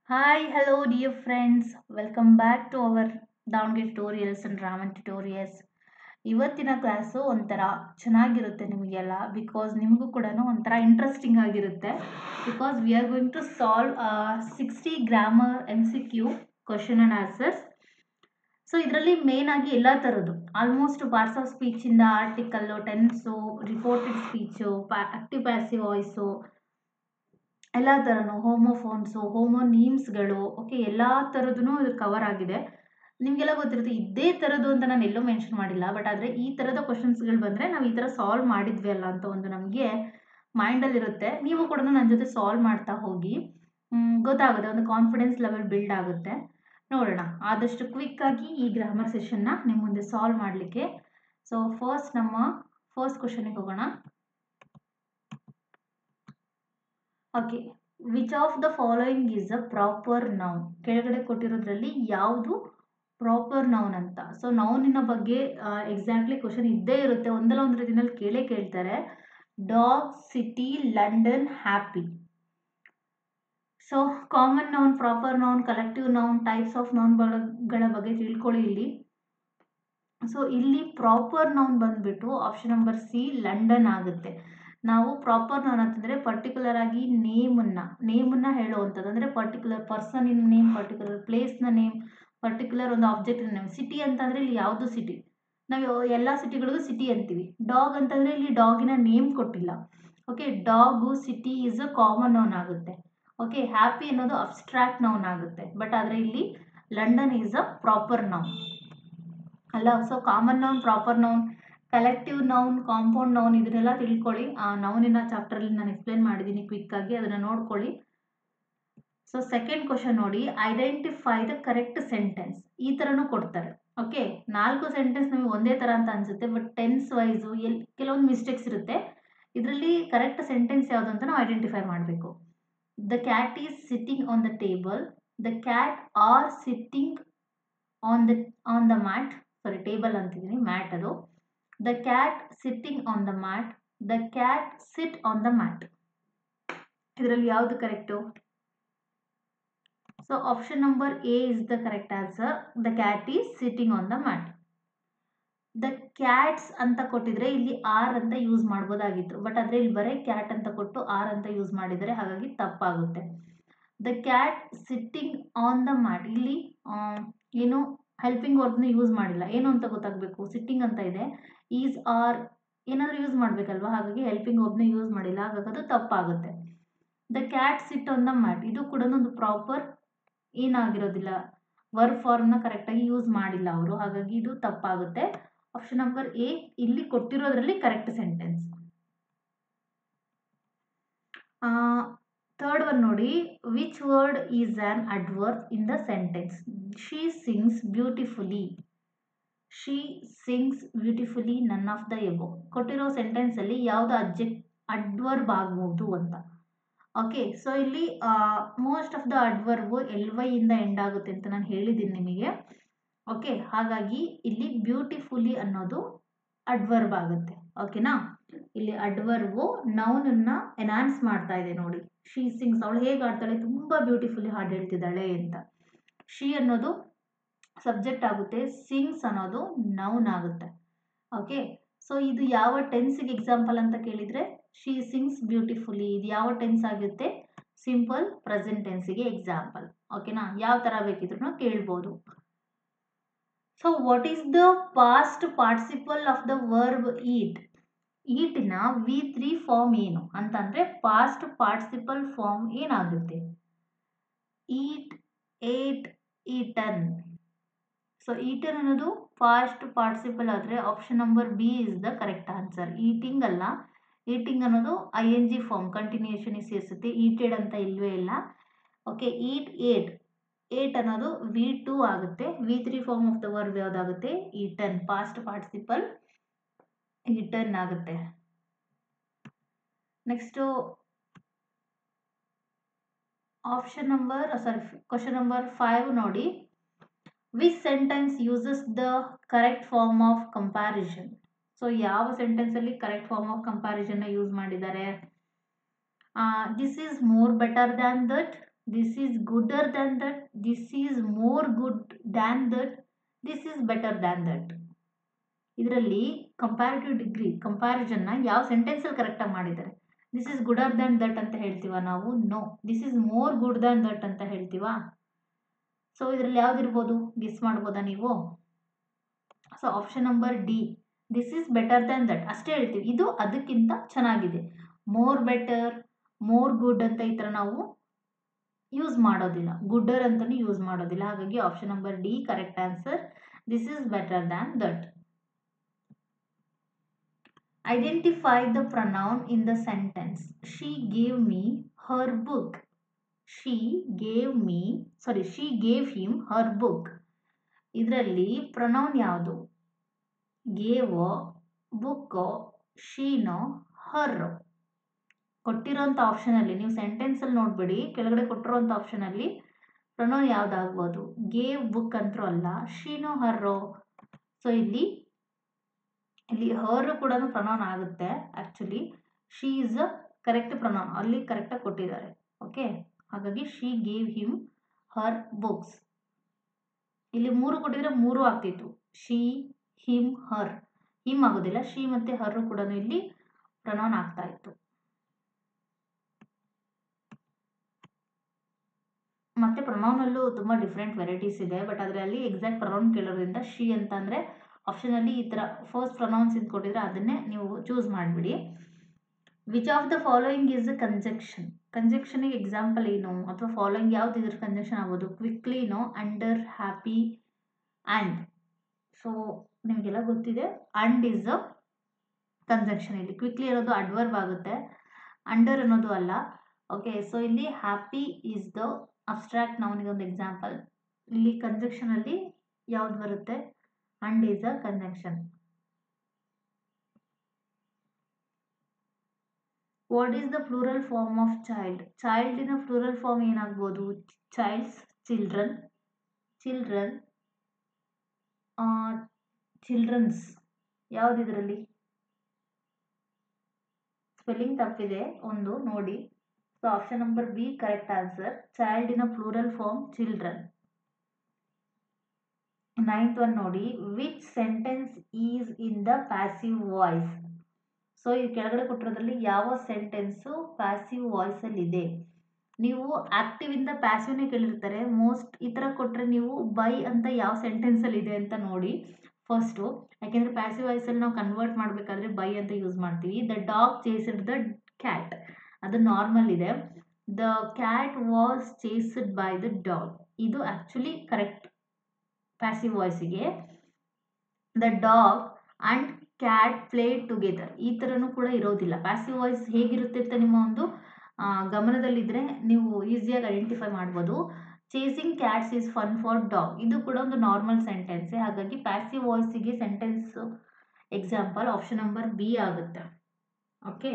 Hi, hello, dear friends. Welcome back to our Davanagere tutorials and Raman tutorials ಇವತ್ತಿನ class ಒಂಥರ ಚೆನ್ನಾಗಿರುತ್ತೆ ನಿಮಗೆಲ್ಲ ಬಿಕಾಸ್ ನಿಮಗೂ ಕೂಡ ಒಂಥರ ಇಂಟ್ರೆಸ್ಟಿಂಗ್ ಆಗಿರುತ್ತೆ because we are going to solve sixty grammar M C Q question and answers so ಇದರಲ್ಲಿ main ಆಗಿ ಎಲ್ಲ ಥರದ್ದು ಆಲ್ಮೋಸ್ಟ್ ಪಾರ್ಟ್ಸ್ ಆಫ್ ಸ್ಪೀಚಿಂದ ಆರ್ಟಿಕಲ್ಲು ಟೆನ್ಸು ರಿಪೋರ್ಟೆಡ್ ಸ್ಪೀಚು ಪಾ ಆಕ್ಟಿವ್ ಪ್ಯಾಸಿವ್ ವಾಯ್ಸು ಎಲ್ಲ ಥರನೂ ಹೋಮೋಫೋನ್ಸು ಹೋಮೋನೀಮ್ಸ್ಗಳು ಓಕೆ ಎಲ್ಲ ಥರದ್ದು ಇದು ಕವರ್ ಆಗಿದೆ ನಿಮಗೆಲ್ಲ ಗೊತ್ತಿರುತ್ತೆ ಇದೇ ಥರದ್ದು ಅಂತ ನಾನು ಎಲ್ಲೂ ಮೆನ್ಷನ್ ಮಾಡಿಲ್ಲ ಬಟ್ ಆದರೆ ಈ ಥರದ ಕ್ವಶನ್ಸ್ಗಳು ಬಂದರೆ ನಾವು ಈ ಥರ ಸಾಲ್ವ್ ಮಾಡಿದ್ವಿ ಅಲ್ಲ ಅಂತ ಒಂದು ನಮಗೆ ಮೈಂಡಲ್ಲಿರುತ್ತೆ ನೀವು ಕೂಡ ನನ್ನ ಜೊತೆ ಸಾಲ್ವ್ ಮಾಡ್ತಾ ಹೋಗಿ ಮ್, ಗೊತ್ತಾಗುತ್ತೆ ಒಂದು ಕಾನ್ಫಿಡೆನ್ಸ್ ಲೆವೆಲ್ ಬಿಲ್ಡ್ ಆಗುತ್ತೆ ನೋಡೋಣ ಆದಷ್ಟು ಕ್ವಿಕ್ಕಾಗಿ ಈ ಗ್ರಾಮರ್ ಸೆಷನ್ನ ನಿಮ್ಮ ಮುಂದೆ ಸಾಲ್ವ್ ಮಾಡಲಿಕ್ಕೆ ಸೊ ಫಸ್ಟ್ ನಮ್ಮ ಫಸ್ಟ್ ಕ್ವಶನಿಗೆ ಹೋಗೋಣ okay which of the following is a proper noun ಕೆಳಗಡೆ ಕೊಟ್ಟಿರೋದ್ರಲ್ಲಿ ಯಾವುದು ಪ್ರಾಪರ್ ನೌನ್ ಅಂತ ಸೊ ನೌನಿನ ಬಗ್ಗೆ ಎಕ್ಸಾಕ್ಟ್ಲಿ ಕ್ವಶನ್ ಇದ್ದೇ ಇರುತ್ತೆ ಒಂದಲ್ಲ ಒಂದು ರೀತಿಯಲ್ಲಿ ಕೇಳೇ ಕೇಳ್ತಾರೆ dog city London happy so common noun proper noun collective noun types of ನೌನ್ಗಳ ಬಗ್ಗೆ ತಿಳ್ಕೊಳ್ಳಿ ಇಲ್ಲಿ ಸೊ ಇಲ್ಲಿ ಪ್ರಾಪರ್ ನೌನ್ ಬಂದ್ಬಿಟ್ಟು ಆಪ್ಷನ್ ನಂಬರ್ ಸಿ ಲಂಡನ್ ಆಗುತ್ತೆ ನಾವು ಪ್ರಾಪರ್ ನೌನ್ ಅಂತಂದರೆ ಪರ್ಟಿಕ್ಯುಲರ್ ಆಗಿ ನೇಮನ್ನು ನೇಮನ್ನು ಹೇಳುವಂಥದ್ದು ಅಂದರೆ particular person in name particular ಪ್ಲೇಸ್ನ ನೇಮ್ ಪರ್ಟಿಕ್ಯುಲರ್ ಒಂದು ಆಬ್ಜೆಕ್ಟ್ ನೇಮ್ ಸಿಟಿ ಅಂತಂದರೆ ಇಲ್ಲಿ ಯಾವುದು ಸಿಟಿ ನಾವು ಎಲ್ಲ ಸಿಟಿಗಳಿಗೂ ಸಿಟಿ ಅಂತೀವಿ ಡಾಗ್ ಅಂತಂದರೆ ಇಲ್ಲಿ ಡಾಗಿನ ನೇಮ್ ಕೊಟ್ಟಿಲ್ಲ okay dog city is a common noun ಆಗುತ್ತೆ ಓಕೆ ಹ್ಯಾಪಿ ಅನ್ನೋದು ಅಬ್ಸ್ಟ್ರಾಕ್ಟ್ ನೌನ್ ಆಗುತ್ತೆ ಬಟ್ ಆದರೆ ಇಲ್ಲಿ London is a proper noun ಅಲ್ಲ so common noun proper noun collective noun compound noun ಇದನ್ನೆಲ್ಲ ತಿಳ್ಕೊಳ್ಳಿ ಆ ನೌನಿನ ಚಾಪ್ಟರಲ್ಲಿ ನಾನು ಎಕ್ಸ್ಪ್ಲೇನ್ ಮಾಡಿದ್ದೀನಿ ಕ್ವಿಕ್ಕಾಗಿ ಅದನ್ನು ನೋಡ್ಕೊಳ್ಳಿ ಸೊ ಸೆಕೆಂಡ್ ಕ್ವಶನ್ ನೋಡಿ ಐಡೆಂಟಿಫೈ ದ ಕರೆಕ್ಟ್ ಸೆಂಟೆನ್ಸ್ ಈ ಥರನೂ ಕೊಡ್ತಾರೆ ಓಕೆ ನಾಲ್ಕು ಸೆಂಟೆನ್ಸ್ ನಮಗೆ ಒಂದೇ ಥರ ಅಂತ ಅನಿಸುತ್ತೆ ಬಟ್ ಟೆನ್ಸ್ ವೈಸು ಎಲ್ ಕೆಲವೊಂದು ಮಿಸ್ಟೇಕ್ಸ್ ಇರುತ್ತೆ ಇದರಲ್ಲಿ ಕರೆಕ್ಟ್ ಸೆಂಟೆನ್ಸ್ ಯಾವುದು ಅಂತ ನಾವು ಐಡೆಂಟಿಫೈ ಮಾಡಬೇಕು the cat is sitting on the table the cat are sitting on the on the mat sorry table ಅಂತಿದ್ದೀನಿ ಮ್ಯಾಟ್ ಅದು the cat sitting on the mat the cat sit on the mat ಇದರಲ್ಲಿ ಯಾವುದು correct so option number A is the correct answer the cat is sitting on the mat the cats ಅಂತ ಕೊಟ್ಟಿದ್ರೆ ಇಲ್ಲಿ R ಅಂತ use ಮಾಡ್ಬೋದಾಗಿತ್ತು but ಆದರೆ ಇಲ್ಲಿ ಬರೀ cat ಅಂತ ಕೊಟ್ಟು ಆರ್ ಅಂತ ಯೂಸ್ ಮಾಡಿದರೆ ಹಾಗಾಗಿ ತಪ್ಪಾಗುತ್ತೆ the cat sitting on the mat ಇಲ್ಲಿ ಆ, ಏನು ಹೆಲ್ಪಿಂಗ್ ವರ್ಬ್ನ ಯೂಸ್ ಮಾಡಿಲ್ಲ ಏನು ಅಂತ ಗೊತ್ತಾಗಬೇಕು ಸಿಟ್ಟಿಂಗ್ ಅಂತ ಇದೆ ಈಸ್ ಆರ್ ಏನಾದರೂ ಯೂಸ್ ಮಾಡಬೇಕಲ್ವಾ ಹಾಗಾಗಿ ಹೆಲ್ಪಿಂಗ್ ವರ್ಬ್ನ ಯೂಸ್ ಮಾಡಿಲ್ಲ ಹಾಗಾಗಿ ಅದು ತಪ್ಪಾಗುತ್ತೆ the cat sit on the mat ಇದು ಕೂಡ ಒಂದು ಪ್ರಾಪರ್ ಏನಾಗಿರೋದಿಲ್ಲ ವರ್ಕ್ ಫಾರ್ಮ್ನ ಕರೆಕ್ಟಾಗಿ ಯೂಸ್ ಮಾಡಿಲ್ಲ ಅವರು ಹಾಗಾಗಿ ಇದು ತಪ್ಪಾಗುತ್ತೆ ಆಪ್ಷನ್ ನಂಬರ್ ಎ ಇಲ್ಲಿ ಕೊಟ್ಟಿರೋದ್ರಲ್ಲಿ ಕರೆಕ್ಟ್ ಸೆಂಟೆನ್ಸ್ ಥರ್ಡ್ ಒನ್ ನೋಡಿ which word is an adverb in the sentence she sings beautifully she sings beautifully none of the above ಕೊಟ್ಟಿರೋ ಸೆಂಟೆನ್ಸಲ್ಲಿ ಯಾವುದು ಅಬ್ಜೆಕ್ಟ್ ಅಡ್ವರ್ಬ್ ಆಗ್ಬೋದು ಅಂತ ಓಕೆ ಸೊ ಇಲ್ಲಿ most of the adverb L Y ಇಂದ end ಆಗುತ್ತೆ ಅಂತ ನಾನು ಹೇಳಿದ್ದೀನಿ ನಿಮಗೆ ಓಕೆ ಹಾಗಾಗಿ ಇಲ್ಲಿ ಬ್ಯೂಟಿಫುಲಿ ಅನ್ನೋದು ಅಡ್ವರ್ಬ್ ಆಗುತ್ತೆ ಓಕೆನಾ ಇಲ್ಲಿ ಅಡ್ವರ್ಬು ನೌನನ್ನು ಎನಾನ್ಸ್ ಮಾಡ್ತಾ ಇದೆ ನೋಡಿ ಶಿ ಸಿಂಗ್ಸ್ ಅವಳು ಹೇಗೆ ಆಡ್ತಾಳೆ ತುಂಬ ಬ್ಯೂಟಿಫುಲಿ ಹಾಡು ಹೇಳ್ತಿದ್ದಾಳೆ ಅಂತ ಶಿ ಅನ್ನೋದು ಸಬ್ಜೆಕ್ಟ್ ಆಗುತ್ತೆ ಸಿಂಗ್ಸ್ ಅನ್ನೋದು ನೌನ್ ಆಗುತ್ತೆ ಓಕೆ ಸೊ ಇದು ಯಾವ ಟೆನ್ಸಿಗೆ ಎಕ್ಸಾಂಪಲ್ ಅಂತ ಕೇಳಿದರೆ ಶಿ ಸಿಂಗ್ಸ್ ಬ್ಯೂಟಿಫುಲಿ ಇದು ಯಾವ ಟೆನ್ಸ್ ಆಗುತ್ತೆ ಸಿಂಪಲ್ ಪ್ರೆಸೆಂಟ್ ಟೆನ್ಸಿಗೆ ಎಕ್ಸಾಂಪಲ್ ಓಕೆನಾ ಯಾವ ಥರ ಬೇಕಿದ್ರು ಕೇಳ್ಬೋದು so what is the past participle of the verb eat ಈಟಿನ ವಿ ತ್ರೀ ಫಾರ್ಮ್ ಏನು ಅಂತಂದರೆ ಪಾಸ್ಟ್ ಪಾರ್ಟಿಸಿಪಲ್ ಫಾರ್ಮ್ ಏನಾಗುತ್ತೆ eat ate eaten so eaten ಅನ್ನೋದು ಫಾಸ್ಟ್ ಪಾರ್ಟಿಸಿಪಲ್ ಆದರೆ option number B is the correct answer eating ಅಲ್ಲ eating ಅನ್ನೋದು I N G form continuation ಸೇರಿಸುತ್ತೆ eated ಅಂತ ಇಲ್ವೇ ಇಲ್ಲ ಓಕೆ ಈಟ್ ಏಟ್ ಏಟ್ ಅನ್ನೋದು ವಿ ಟೂ ಆಗುತ್ತೆ V three form of the verb ಯಾವುದಾಗುತ್ತೆ ಈಟನ್ ಪಾಸ್ಟ್ ಪಾರ್ಟಿಸಿಪಲ್ ಈಟನ್ ಆಗುತ್ತೆ next option number sorry question number five ನೋಡಿ which sentence uses the correct form of comparison so ಯಾವ ಸೆಂಟೆನ್ಸಲ್ಲಿ correct form of ಕಂಪ್ಯಾರಿಸನ್ನ use ಮಾಡಿದ್ದಾರೆ this is more better than that this is gooder than that this is more good than that this is better than that ಇದರಲ್ಲಿ comparative degree ಕಂಪ್ಯಾರಿಸನ್ನ ಯಾವ ಸೆಂಟೆನ್ಸಲ್ಲಿ ಕರೆಕ್ಟಾಗಿ ಮಾಡಿದ್ದಾರೆ this is gooder than that ಅಂತ ಹೇಳ್ತೀವ ನಾವು no this is more good than that ಅಂತ ಹೇಳ್ತೀವಾ ಸೊ ಇದರಲ್ಲಿ ಯಾವ್ದಿರ್ಬೋದು ಗೆಸ್ ಮಾಡ್ಬೋದಾ ನೀವು so option number D this is better than that ಅಷ್ಟೇ ಹೇಳ್ತೀವಿ ಇದು ಅದಕ್ಕಿಂತ ಚೆನ್ನಾಗಿದೆ ಮೋರ್ ಬೆಟರ್ ಮೋರ್ ಗುಡ್ ಅಂತ ಈ ಥರ ನಾವು ಯೂಸ್ ಮಾಡೋದಿಲ್ಲ ಗುಡ್ಡರ್ ಅಂತಲೂ ಯೂಸ್ ಮಾಡೋದಿಲ್ಲ ಹಾಗಾಗಿ option number D correct answer this is better than that identify the pronoun in the sentence she gave me her book she gave me sorry she gave him her book ಇದರಲ್ಲಿ pronoun ಯಾವುದು ಗೇವೋ ಬುಕ್ಕೋ ಶೀನೋ ಹರ್ ಕೊಟ್ಟಿರೋಂಥ ಆಪ್ಷನಲ್ಲಿ ನೀವು ಸೆಂಟೆನ್ಸಲ್ಲಿ ನೋಡಬೇಡಿ ಕೆಳಗಡೆ ಕೊಟ್ಟಿರೋಂಥ ಆಪ್ಷನಲ್ಲಿ pronoun ಯಾವುದಾಗ್ಬೋದು ಗೇವ್ ಬುಕ್ ಅಂತರೂ ಅಲ್ಲ ಶೀನೋ ಹರ್ರೋ ಸೊ ಇಲ್ಲಿ ಇಲ್ಲಿ ಹರ್ ಕೂಡ ಪ್ರನೌನ್ ಆಗುತ್ತೆ actually she is a correct pronoun ಅಲ್ಲಿ ಕರೆಕ್ಟಾಗಿ ಕೊಟ್ಟಿದ್ದಾರೆ ಓಕೆ ಹಾಗಾಗಿ she gave him her books ಇಲ್ಲಿ ಮೂರು ಕೊಟ್ಟಿದ್ರೆ ಮೂರು ಆಗ್ತಿತ್ತು ಶಿ ಹಿಮ್ ಹರ್ ಹಿಮ್ ಆಗೋದಿಲ್ಲ ಶಿ ಮತ್ತು ಹರ್ ಕೂಡ ಇಲ್ಲಿ ಪ್ರನೌನ್ ಆಗ್ತಾ ಇತ್ತು ಮತ್ತು ಪ್ರೊನೌನಲ್ಲೂ ತುಂಬ ಡಿಫ್ರೆಂಟ್ ವೆರೈಟೀಸ್ ಇದೆ ಬಟ್ ಅದರಲ್ಲಿ ಎಕ್ಸಾಕ್ಟ್ ಪ್ರೊನೌನ್ ಕೇಳೋದ್ರಿಂದ ಶಿ ಅಂತಂದರೆ ಆಪ್ಷನಲ್ಲಿ ಈ ಥರ ಫಸ್ಟ್ ಪ್ರೊನೌನ್ಸ್ ಇಂದ ಕೊಟ್ಟಿದ್ರೆ ಅದನ್ನೇ ನೀವು ಚೂಸ್ ಮಾಡಿಬಿಡಿ which of the following is a conjunction ಕಂಜೆಕ್ಷನಿಗೆ ಎಕ್ಸಾಂಪಲ್ ಏನು ಅಥವಾ ಫಾಲೋಯಿಂಗ್ ಯಾವ್ದು ಇದ್ರ ಕಂಜೆಕ್ಷನ್ ಆಗ್ಬೋದು ಕ್ವಿಕ್ಲಿನೋ ಅಂಡರ್ ಹ್ಯಾಪಿ ಆ್ಯಂಡ್ ಸೊ ನಿಮಗೆಲ್ಲ ಗೊತ್ತಿದೆ ಅಂಡ್ ಈಸ್ ಅ ಕಂಜೆಕ್ಷನ್ ಇಲ್ಲಿ ಕ್ವಿಕ್ಲಿ ಅನ್ನೋದು ಅಡ್ವರ್ಬ್ ಆಗುತ್ತೆ ಅಂಡರ್ ಅನ್ನೋದು ಅಲ್ಲ ಓಕೆ ಸೊ ಇಲ್ಲಿ ಹ್ಯಾಪಿ ಈಸ್ ದ ಅಬ್ಸ್ಟ್ರಾಕ್ಟ್ ನೌನಿಗೆ ಒಂದು ಎಕ್ಸಾಂಪಲ್ ಇಲ್ಲಿ ಕಂಜೆಕ್ಷನಲ್ಲಿ ಯಾವ್ದು ಬರುತ್ತೆ and is a conjunction what is the plural form of child ಚೈಲ್ಡಿನ ಪ್ಲೂರಲ್ ಫಾರ್ಮ್ ಏನಾಗ್ಬೋದು ಚೈಲ್ಡ್ಸ್ ಚಿಲ್ಡ್ರನ್ ಚಿಲ್ಡ್ರನ್ ಚಿಲ್ಡ್ರನ್ಸ್ ಯಾವುದಿದರಲ್ಲಿ ಸ್ಪೆಲ್ಲಿಂಗ್ ತಪ್ಪಿದೆ ಒಂದು ನೋಡಿ so option number B correct answer ಚೈಲ್ಡಿನ plural form children ninth one ನೋಡಿ which sentence is in the passive voice so ಈ ಕೆಳಗಡೆ ಕೊಟ್ಟಿರೋದ್ರಲ್ಲಿ ಯಾವ ಸೆಂಟೆನ್ಸು ಪ್ಯಾಸಿವ್ ವಾಯ್ಸಲ್ಲಿ ಇದೆ ನೀವು ಆಕ್ಟಿವ್ ಇಂದ ಪ್ಯಾಸಿವ್ನೇ ಕೇಳಿರ್ತಾರೆ ಮೋಸ್ಟ್ ಈ ಥರ ಕೊಟ್ಟರೆ ನೀವು ಬೈ ಅಂತ ಯಾವ ಸೆಂಟೆನ್ಸಲ್ಲಿ ಇದೆ ಅಂತ ನೋಡಿ ಫಸ್ಟು ಯಾಕೆಂದರೆ ಪ್ಯಾಸಿವ್ ವಾಯ್ಸಲ್ಲಿ ನಾವು ಕನ್ವರ್ಟ್ ಮಾಡಬೇಕಾದ್ರೆ ಬೈ ಅಂತ ಯೂಸ್ ಮಾಡ್ತೀವಿ the dog chased the cat ಅದು ನಾರ್ಮಲ್ ಇದೆ the cat was chased by the dog ಇದು ಆ್ಯಕ್ಚುಲಿ ಕರೆಕ್ಟ್ ಪ್ಯಾಸಿವ್ ವಾಯ್ಸಿಗೆ the dog and cat played together ಈ ಥರನೂ ಕೂಡ ಇರೋದಿಲ್ಲ ಪ್ಯಾಸಿವ್ ವಾಯ್ಸ್ ಹೇಗಿರುತ್ತೆ ಅಂತ ನಿಮ್ಮ ಒಂದು ಗಮನದಲ್ಲಿದ್ದರೆ ನೀವು ಈಸಿಯಾಗಿ ಐಡೆಂಟಿಫೈ ಮಾಡ್ಬೋದು chasing cats is fun for dog ಇದು ಕೂಡ ಒಂದು ನಾರ್ಮಲ್ ಸೆಂಟೆನ್ಸೇ ಹಾಗಾಗಿ ಪ್ಯಾಸಿವ್ ವಾಯ್ಸಿಗೆ sentence example option number B ಆಗುತ್ತೆ ಓಕೆ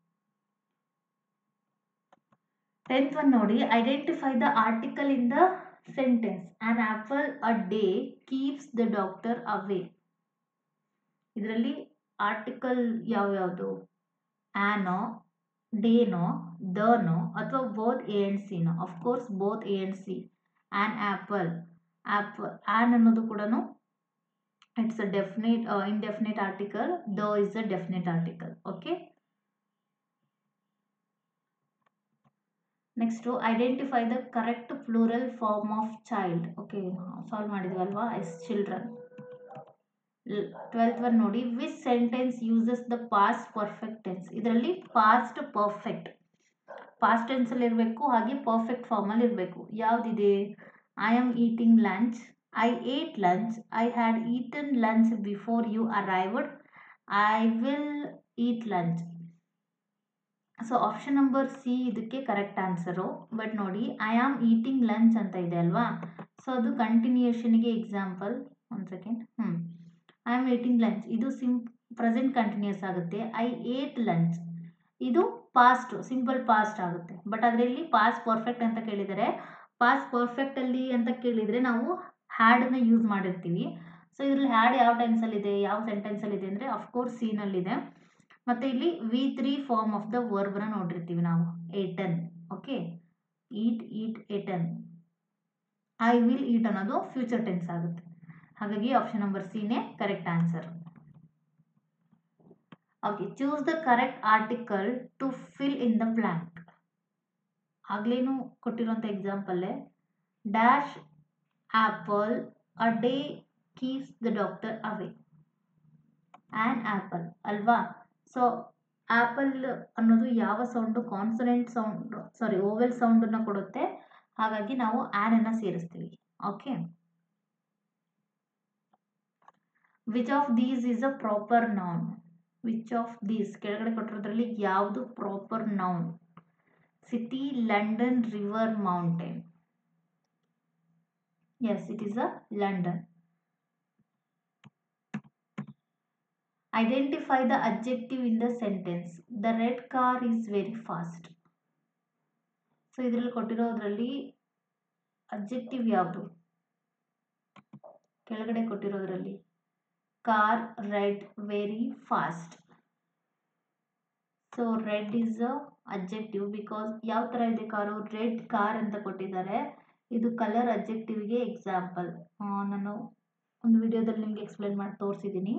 ಟೆಂತ್ ಒನ್ ನೋಡಿ identify the article in the sentence an apple a day keeps the doctor away ಇದರಲ್ಲಿ ಆರ್ಟಿಕಲ್ ಯಾವ್ಯಾವುದು ಆ್ಯನೋ ಡೇನೋ ದನೋ ಅಥವಾ ಬೋತ್ ಎ ಆ್ಯಂಡ್ ಸಿನೋ of course both A and C an apple apple an ಅನ್ನೋದು ಕೂಡ it's a definite indefinite article the is a definite article okay next identify the correct plural form of child okay solve ಮಾಡಿದ್ವಲ್ವಾ yes children twelfth one ನೋಡಿ which sentence uses the past perfect tense ಇದರಲ್ಲಿ past perfect past ಟೆನ್ಸಲ್ಲಿ ಇರಬೇಕು ಹಾಗೆ perfect ಫಾರ್ಮಲ್ಲಿ ಇರಬೇಕು ಯಾವುದಿದೆ I am eating lunch I ate lunch I had eaten lunch before you arrived I will eat lunch so option number C ಇದಕ್ಕೆ correct answer but ನೋಡಿ I am eating lunch ಅಂತ ಇದೆ ಅಲ್ವಾ ಸೊ ಅದು ಕಂಟಿನ್ಯೂಷನ್ಗೆ ಎಕ್ಸಾಂಪಲ್ ಒಂದು ಸೆಕೆಂಡ್ ಹ್ಞೂ ಐ ಆಮ್ ಏಟಿಂಗ್ ಲಂಚ್ ಇದು ಸಿಂ ಪ್ರೆಸೆಂಟ್ ಕಂಟಿನ್ಯೂಸ್ ಆಗುತ್ತೆ ಐ ಏಟ್ ಲಂಚ್ ಇದು ಪಾಸ್ಟ್ ಸಿಂಪಲ್ ಪಾಸ್ಟ್ ಆಗುತ್ತೆ ಬಟ್ ಅದರಲ್ಲಿ ಪಾಸ್ಟ್ ಪರ್ಫೆಕ್ಟ್ ಅಂತ ಕೇಳಿದರೆ ಪಾಸ್ಟ್ ಪರ್ಫೆಕ್ಟಲ್ಲಿ ಅಂತ ಕೇಳಿದರೆ ನಾವು ಹ್ಯಾಡನ್ನ ಯೂಸ್ ಮಾಡಿರ್ತೀವಿ ಸೊ ಇದರಲ್ಲಿ ಹ್ಯಾಡ್ ಯಾವ ಟೆನ್ಸಲ್ಲಿದೆ ಯಾವ ಸೆಂಟೆನ್ಸಲ್ಲಿದೆ ಅಂದರೆ ಅಫ್ಕೋರ್ಸ್ ಸೀನಲ್ಲಿದೆ ಮತ್ತು ಇಲ್ಲಿ V three form of the ವರ್ಬ್ನ ನೋಡಿರ್ತೀವಿ ನಾವು eaten okay eat eat eaten I will eat ಅನ್ನೋದು ಫ್ಯೂಚರ್ ಟೆನ್ಸ್ ಆಗುತ್ತೆ ಹಾಗಾಗಿ ಆಪ್ಷನ್ ನಂಬರ್ ಸಿನೇ correct answer okay choose the correct article to fill in the blank ಆಗ್ಲೇನು ಕೊಟ್ಟಿರುವಂಥ ಎಕ್ಸಾಂಪಲ್ಲೇ dash apple a day keeps the doctor away an apple ಅಲ್ವಾ so apple ಅನ್ನೋದು ಯಾವ sound consonant sound sorry vowel ಸೌಂಡನ್ನು ಕೊಡುತ್ತೆ ಹಾಗಾಗಿ ನಾವು ಆ್ಯನನ್ನು ಸೇರಿಸ್ತೀವಿ okay which of these is a proper noun which of these ಕೆಳಗಡೆ ಕೊಟ್ಟಿರೋದ್ರಲ್ಲಿ ಯಾವುದು proper noun city London river mountain yes it is a London identify the objective in the sentence the red car is very fast so ಇದರಲ್ಲಿ ಕೊಟ್ಟಿರೋದ್ರಲ್ಲಿ objective ಯಾವುದು ಕೆಳಗಡೆ ಕೊಟ್ಟಿರೋದ್ರಲ್ಲಿ car red very fast so red is a objective because ಯಾವ ಥರ ಇದೆ car red car ಅಂತ ಕೊಟ್ಟಿದ್ದಾರೆ ಇದು ಕಲರ್ ಅಬ್ಜೆಕ್ಟಿವ್ಗೆ ಎಕ್ಸಾಂಪಲ್ ನಾನು ಒಂದು ವಿಡಿಯೋದಲ್ಲಿ ನಿಮಗೆ ಎಕ್ಸ್ಪ್ಲೇನ್ ಮಾಡಿ ತೋರಿಸಿದ್ದೀನಿ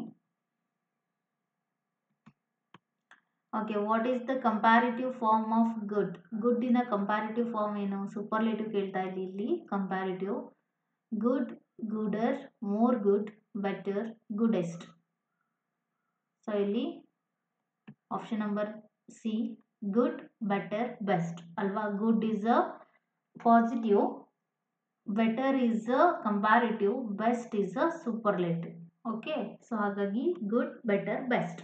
okay what is the comparative form of good ಗುಡ್ಡಿನ ಕಂಪ್ಯಾರಿಟಿವ್ ಫಾರ್ಮ್ ಏನು ಸೂಪರ್ಲೇಟಿವ್ ಕೇಳ್ತಾ ಇದ್ದಿ ಇಲ್ಲಿ comparative good gooder more good better goodest so ಇಲ್ಲಿ option number C good better best ಅಲ್ವಾ good is a positive better is a comparative best is a superlative okay so ಹಾಗಾಗಿ good better best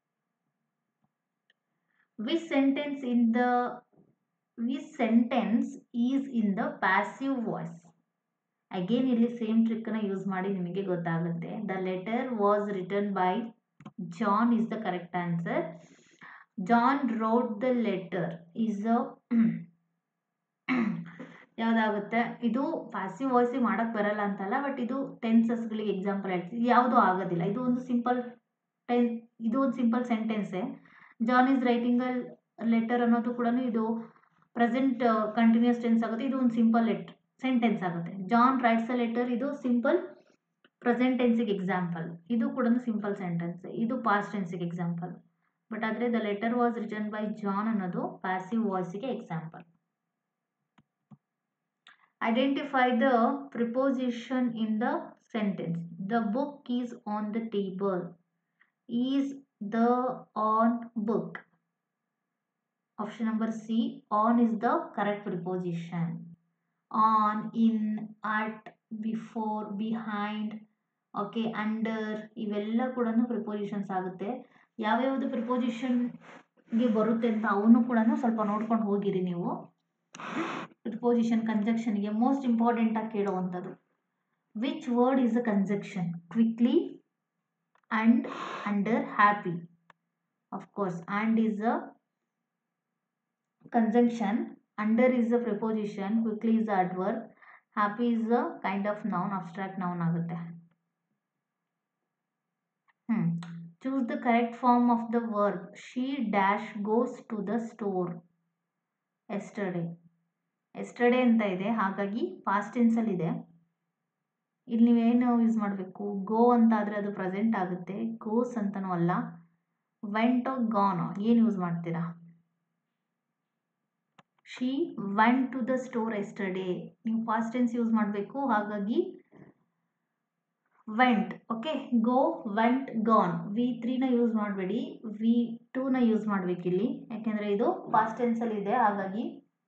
which sentence in the which sentence is in the passive voice again ಇಲ್ಲಿ same ಟ್ರಿಕ್ಕನ್ನು use ಮಾಡಿ ನಿಮಗೆ ಗೊತ್ತಾಗುತ್ತೆ the letter was return by John is the correct answer John wrote the letter is a ಯಾವುದಾಗುತ್ತೆ ಇದು passive ವಾಯ್ಸಿಗೆ ಮಾಡೋಕ್ಕೆ ಬರಲ್ಲ ಅಂತಲ್ಲ ಬಟ್ ಇದು ಟೆನ್ಸಸ್ಗಳಿಗೆ ಎಕ್ಸಾಂಪಲ್ ಹೇಳ್ತೀವಿ ಯಾವುದು ಆಗೋದಿಲ್ಲ ಇದು ಒಂದು ಸಿಂಪಲ್ ಟೆನ್ ಇದು ಒಂದು ಸಿಂಪಲ್ ಸೆಂಟೆನ್ಸೇ John is writing a letter ಅನ್ನೋದು ಕೂಡ ಇದು ಪ್ರೆಸೆಂಟ್ ಕಂಟಿನ್ಯೂಸ್ ಟೆನ್ಸ್ ಆಗುತ್ತೆ ಇದು ಒಂದು ಸಿಂಪಲ್ ಲೆಟ್ ಸೆಂಟೆನ್ಸ್ ಆಗುತ್ತೆ ಜಾನ್ ರೈಟ್ಸ್ ಅ ಲೆಟರ್ ಇದು ಸಿಂಪಲ್ ಪ್ರೆಸೆಂಟ್ ಟೆನ್ಸಿಗೆ ಎಕ್ಸಾಂಪಲ್ ಇದು ಕೂಡ ಸಿಂಪಲ್ ಸೆಂಟೆನ್ಸ್ ಇದು ಪಾಸ್ಟ್ ಟೆನ್ಸಿಗೆ ಎಕ್ಸಾಂಪಲ್ ಬಟ್ ಆದರೆ the letter was return by John ಅನ್ನೋದು ಪ್ಯಾಸಿವ್ ವಾಯ್ಸಿಗೆ example identify the preposition in the sentence the book is on the table is the on book option number c on is the correct preposition on in at before behind okay under ಇವೆಲ್ಲ ಕೂಡ prepositions ಆಗುತ್ತೆ ಯಾವ್ಯಾವುದು ಪ್ರಿಪೋಸಿಷನ್ಗೆ ಬರುತ್ತೆ ಅಂತ ಅವನು ಕೂಡ ಸ್ವಲ್ಪ ನೋಡ್ಕೊಂಡು ಹೋಗಿರಿ ನೀವು ಪ್ರಿಪೋಸಿಷನ್ ಕಂಜಕ್ಷನ್ಗೆ ಮೋಸ್ಟ್ ಇಂಪಾರ್ಟೆಂಟ್ ಆಗಿ ಕೇಳುವಂಥದ್ದು which word is a conjunction quickly and under happy of course and is a conjunction under is a preposition quickly is a adverb happy is a kind of noun abstract noun ಆಗುತ್ತೆ hmm choose the correct form of the verb she dash goes to the store yesterday yesterday ಅಂತ ಇದೆ ಹಾಗಾಗಿ past ಟೆನ್ಸಲ್ಲಿ ಇದೆ ಇಲ್ಲಿ ನೀವೇನು use ಮಾಡಬೇಕು ಗೋ ಅಂತ ಆದರೆ ಅದು ಪ್ರೆಸೆಂಟ್ ಆಗುತ್ತೆ ಗೋಸ್ ಅಂತನೂ ಅಲ್ಲ ವೆಂಟೋ ಗಾನೋ ಏನು ಯೂಸ್ ಮಾಡ್ತೀರಾ she went to the store yesterday ನೀವು ಪಾಸ್ಟ್ ಟೆನ್ಸ್ ಯೂಸ್ ಮಾಡಬೇಕು ಹಾಗಾಗಿ went okay go went gone V ತ್ರೀನ ಯೂಸ್ ಮಾಡಬೇಡಿ ವಿ ಟೂನ ಯೂಸ್ ಮಾಡಬೇಕಿಲ್ಲಿ ಯಾಕೆಂದರೆ ಇದು ಪಾಸ್ಟ್ ಟೆನ್ಸಲ್ಲಿ ಇದೆ ಹಾಗಾಗಿ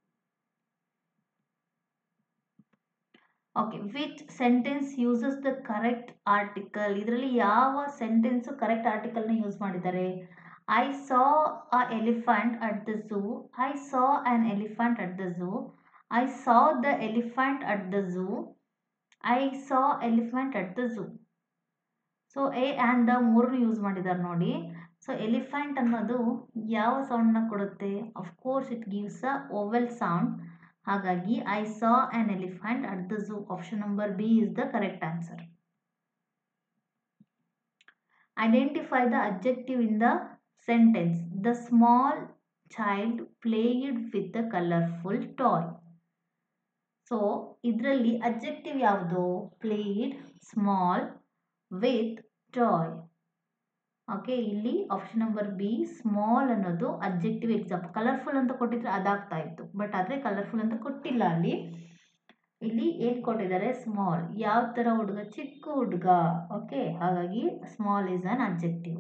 okay which sentence uses the correct article ಇದರಲ್ಲಿ ಯಾವ ಸೆಂಟೆನ್ಸು ಕರೆಕ್ಟ್ ಆರ್ಟಿಕಲ್ನ ಯೂಸ್ ಮಾಡಿದ್ದಾರೆ I saw a elephant at the zoo. I saw an elephant at the zoo. I saw the elephant at the zoo. I saw elephant at the zoo. So A and the ಮೂರನ್ನು use ಮಾಡಿದ್ದಾರೆ ನೋಡಿ so elephant ಅನ್ನೋದು ಯಾವ ಸೌಂಡ್ನ ಕೊಡುತ್ತೆ of course it gives a vowel sound ಹಾಗಾಗಿ I saw an elephant at the zoo option number B is the correct answer identify the objective in the sentence the small child played with the colorful toy so ಇದರಲ್ಲಿ objective ಯಾವುದು played small with toy okay ಇಲ್ಲಿ option number B small ಅನ್ನೋದು objective example colourful ಅಂತ ಕೊಟ್ಟಿದ್ರೆ ಅದಾಗ್ತಾ ಇತ್ತು but ಆದರೆ colourful ಅಂತ ಕೊಟ್ಟಿಲ್ಲ ಅಲ್ಲಿ ಇಲ್ಲಿ ಏನು ಕೊಟ್ಟಿದ್ದಾರೆ ಸ್ಮಾಲ್ ಯಾವ ಥರ ಹುಡುಗ ಚಿಕ್ಕ ಹುಡುಗ ಓಕೆ ಹಾಗಾಗಿ small is an objective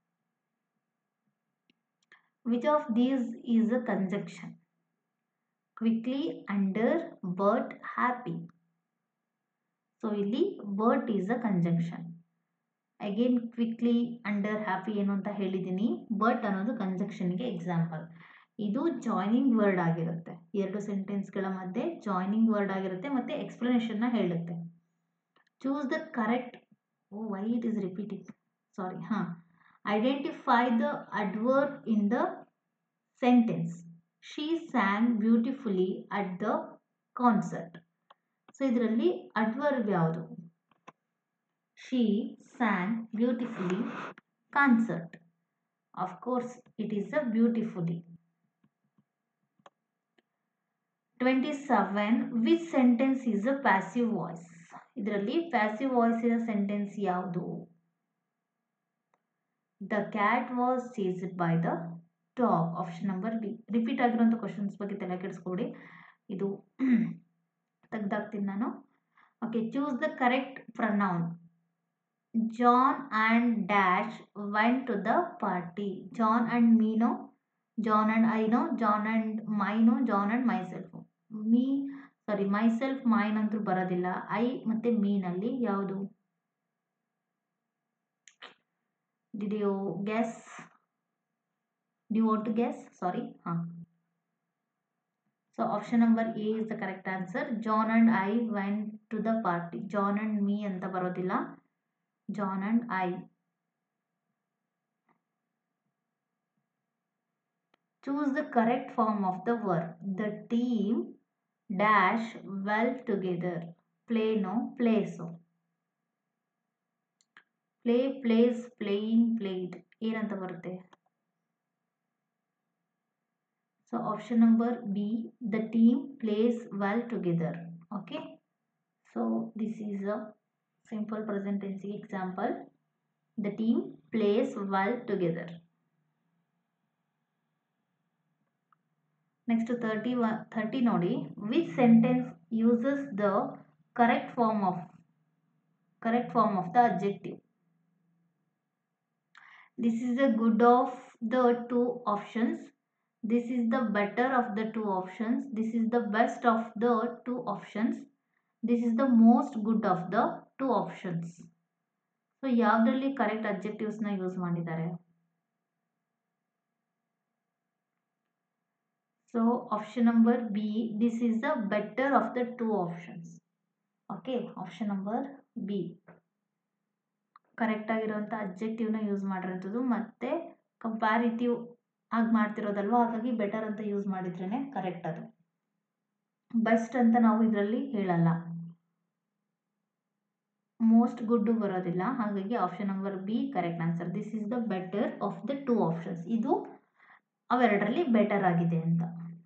which of these is a conjunction quickly under but happy so ಇಲ್ಲಿ but is a conjunction again quickly under happy ಏನು ಅಂತ ಹೇಳಿದ್ದೀನಿ ಬಟ್ ಅನ್ನೋದು ಕಂಜಕ್ಷನ್ಗೆ ಎಕ್ಸಾಂಪಲ್ ಇದು ಜಾಯ್ನಿಂಗ್ ವರ್ಡ್ ಆಗಿರುತ್ತೆ ಎರಡು ಸೆಂಟೆನ್ಸ್ಗಳ ಮಧ್ಯೆ ಜಾಯ್ನಿಂಗ್ ವರ್ಡ್ ಆಗಿರುತ್ತೆ ಮತ್ತು ಎಕ್ಸ್ಪ್ಲನೇಷನ್ನ ಹೇಳುತ್ತೆ choose the correct oh why it is repeating sorry ಹಾಂ identify the adverb in the sentence she sang beautifully at the concert so ಇದರಲ್ಲಿ ಅಡ್ವರ್ಬ್ ಯಾವುದು she sang beautifully concert of course it is a beautifully twenty seven which sentence is a passive voice ಇದರಲ್ಲಿ passive voice ಇರೋ sentence ಯಾವುದು the cat was chased by the top option number B repeat ಆಗಿರೋಂಥ questions ಬಗ್ಗೆ ತಲೆ ಕೆಡಿಸ್ಕೊಡಿ ಇದು ತೆಗ್ದಾಕ್ತೀನಿ ನಾನು okay choose the correct pronoun John and dash went to the party John and ಮೀನೋ ಜಾನ್ ಆ್ಯಂಡ್ ಐನೋ ಜಾನ್ ಆ್ಯಂಡ್ ಮೈನೋ John and myself me sorry myself mine ಅಂತೂ ಬರೋದಿಲ್ಲ ಐ ಮತ್ತು ಮೀನಲ್ಲಿ ಯಾವುದು ಡಿಡ್ ಯು ಗೆಸ್ ಡಿ want to guess sorry ಹಾಂ so option number A is the correct answer John and I went to the party John and me ಅಂತ ಬರೋದಿಲ್ಲ John and I choose the correct form of the verb the team dash well together ಪ್ಲೇನೋ plays play plays playing played ಏನಂತ ಬರುತ್ತೆ so option number B the team plays well together okay so this is a simple present ಟೆನ್ಸಿಗೆ example the team plays well together next thirty one thirty ನೋಡಿ which sentence uses the correct form of correct form of the adjective this is the good of the two options this is the better of the two options this is the best of the two options this is the most good of the two options so ಯಾವುದರಲ್ಲಿ correct ಅಬ್ಜೆಕ್ಟಿವ್ಸ್ನ use ಮಾಡಿದ್ದಾರೆ so option number B this is the better of the two options okay option number B correct ಆಗಿರೋಂಥ ಅಬ್ಜೆಕ್ಟಿವ್ನ use ಮಾಡಿರೋಂಥದ್ದು ಮತ್ತು comparative ಆಗಿ ಮಾಡ್ತಿರೋದಲ್ವ ಹಾಗಾಗಿ better ಅಂತ use ಮಾಡಿದ್ರೇ ಕರೆಕ್ಟ್ ಅದು ಬೆಸ್ಟ್ ಅಂತ ನಾವು ಇದರಲ್ಲಿ ಹೇಳಲ್ಲ ಮೋಸ್ಟ್ ಗುಡ್ಡು ಬರೋದಿಲ್ಲ ಹಾಗಾಗಿ option number B correct answer this is the better of the two options ಇದು ಅವೆರಡರಲ್ಲಿ ಬೆಟರ್ ಆಗಿದೆ ಅಂತ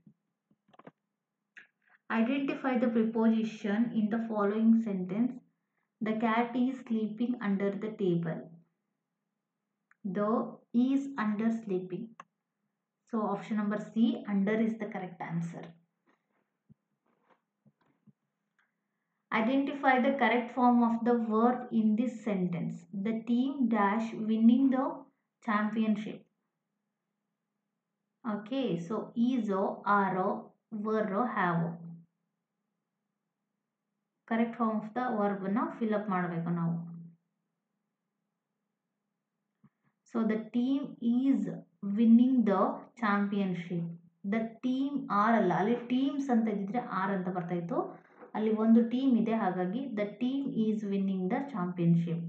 identify the preposition in the following sentence The cat is sleeping under the table. The is under sleeping. So option number C, under is the correct answer. Identify the correct form of the verb in this sentence. The team dash winning the championship. Okay, so is, are, were, have. Correct form of the ವರ್ಬನ್ನು fill up ಮಾಡಬೇಕು ನಾವು so the team is winning the championship the team are ಅಲ್ಲ ಅಲ್ಲಿ teams ಅಂತ ಇದ್ದಿದ್ರೆ R ಅಂತ ಬರ್ತಾಯಿತ್ತು ಅಲ್ಲಿ ಒಂದು ಟೀಮ್ ಇದೆ ಹಾಗಾಗಿ the team is winning the championship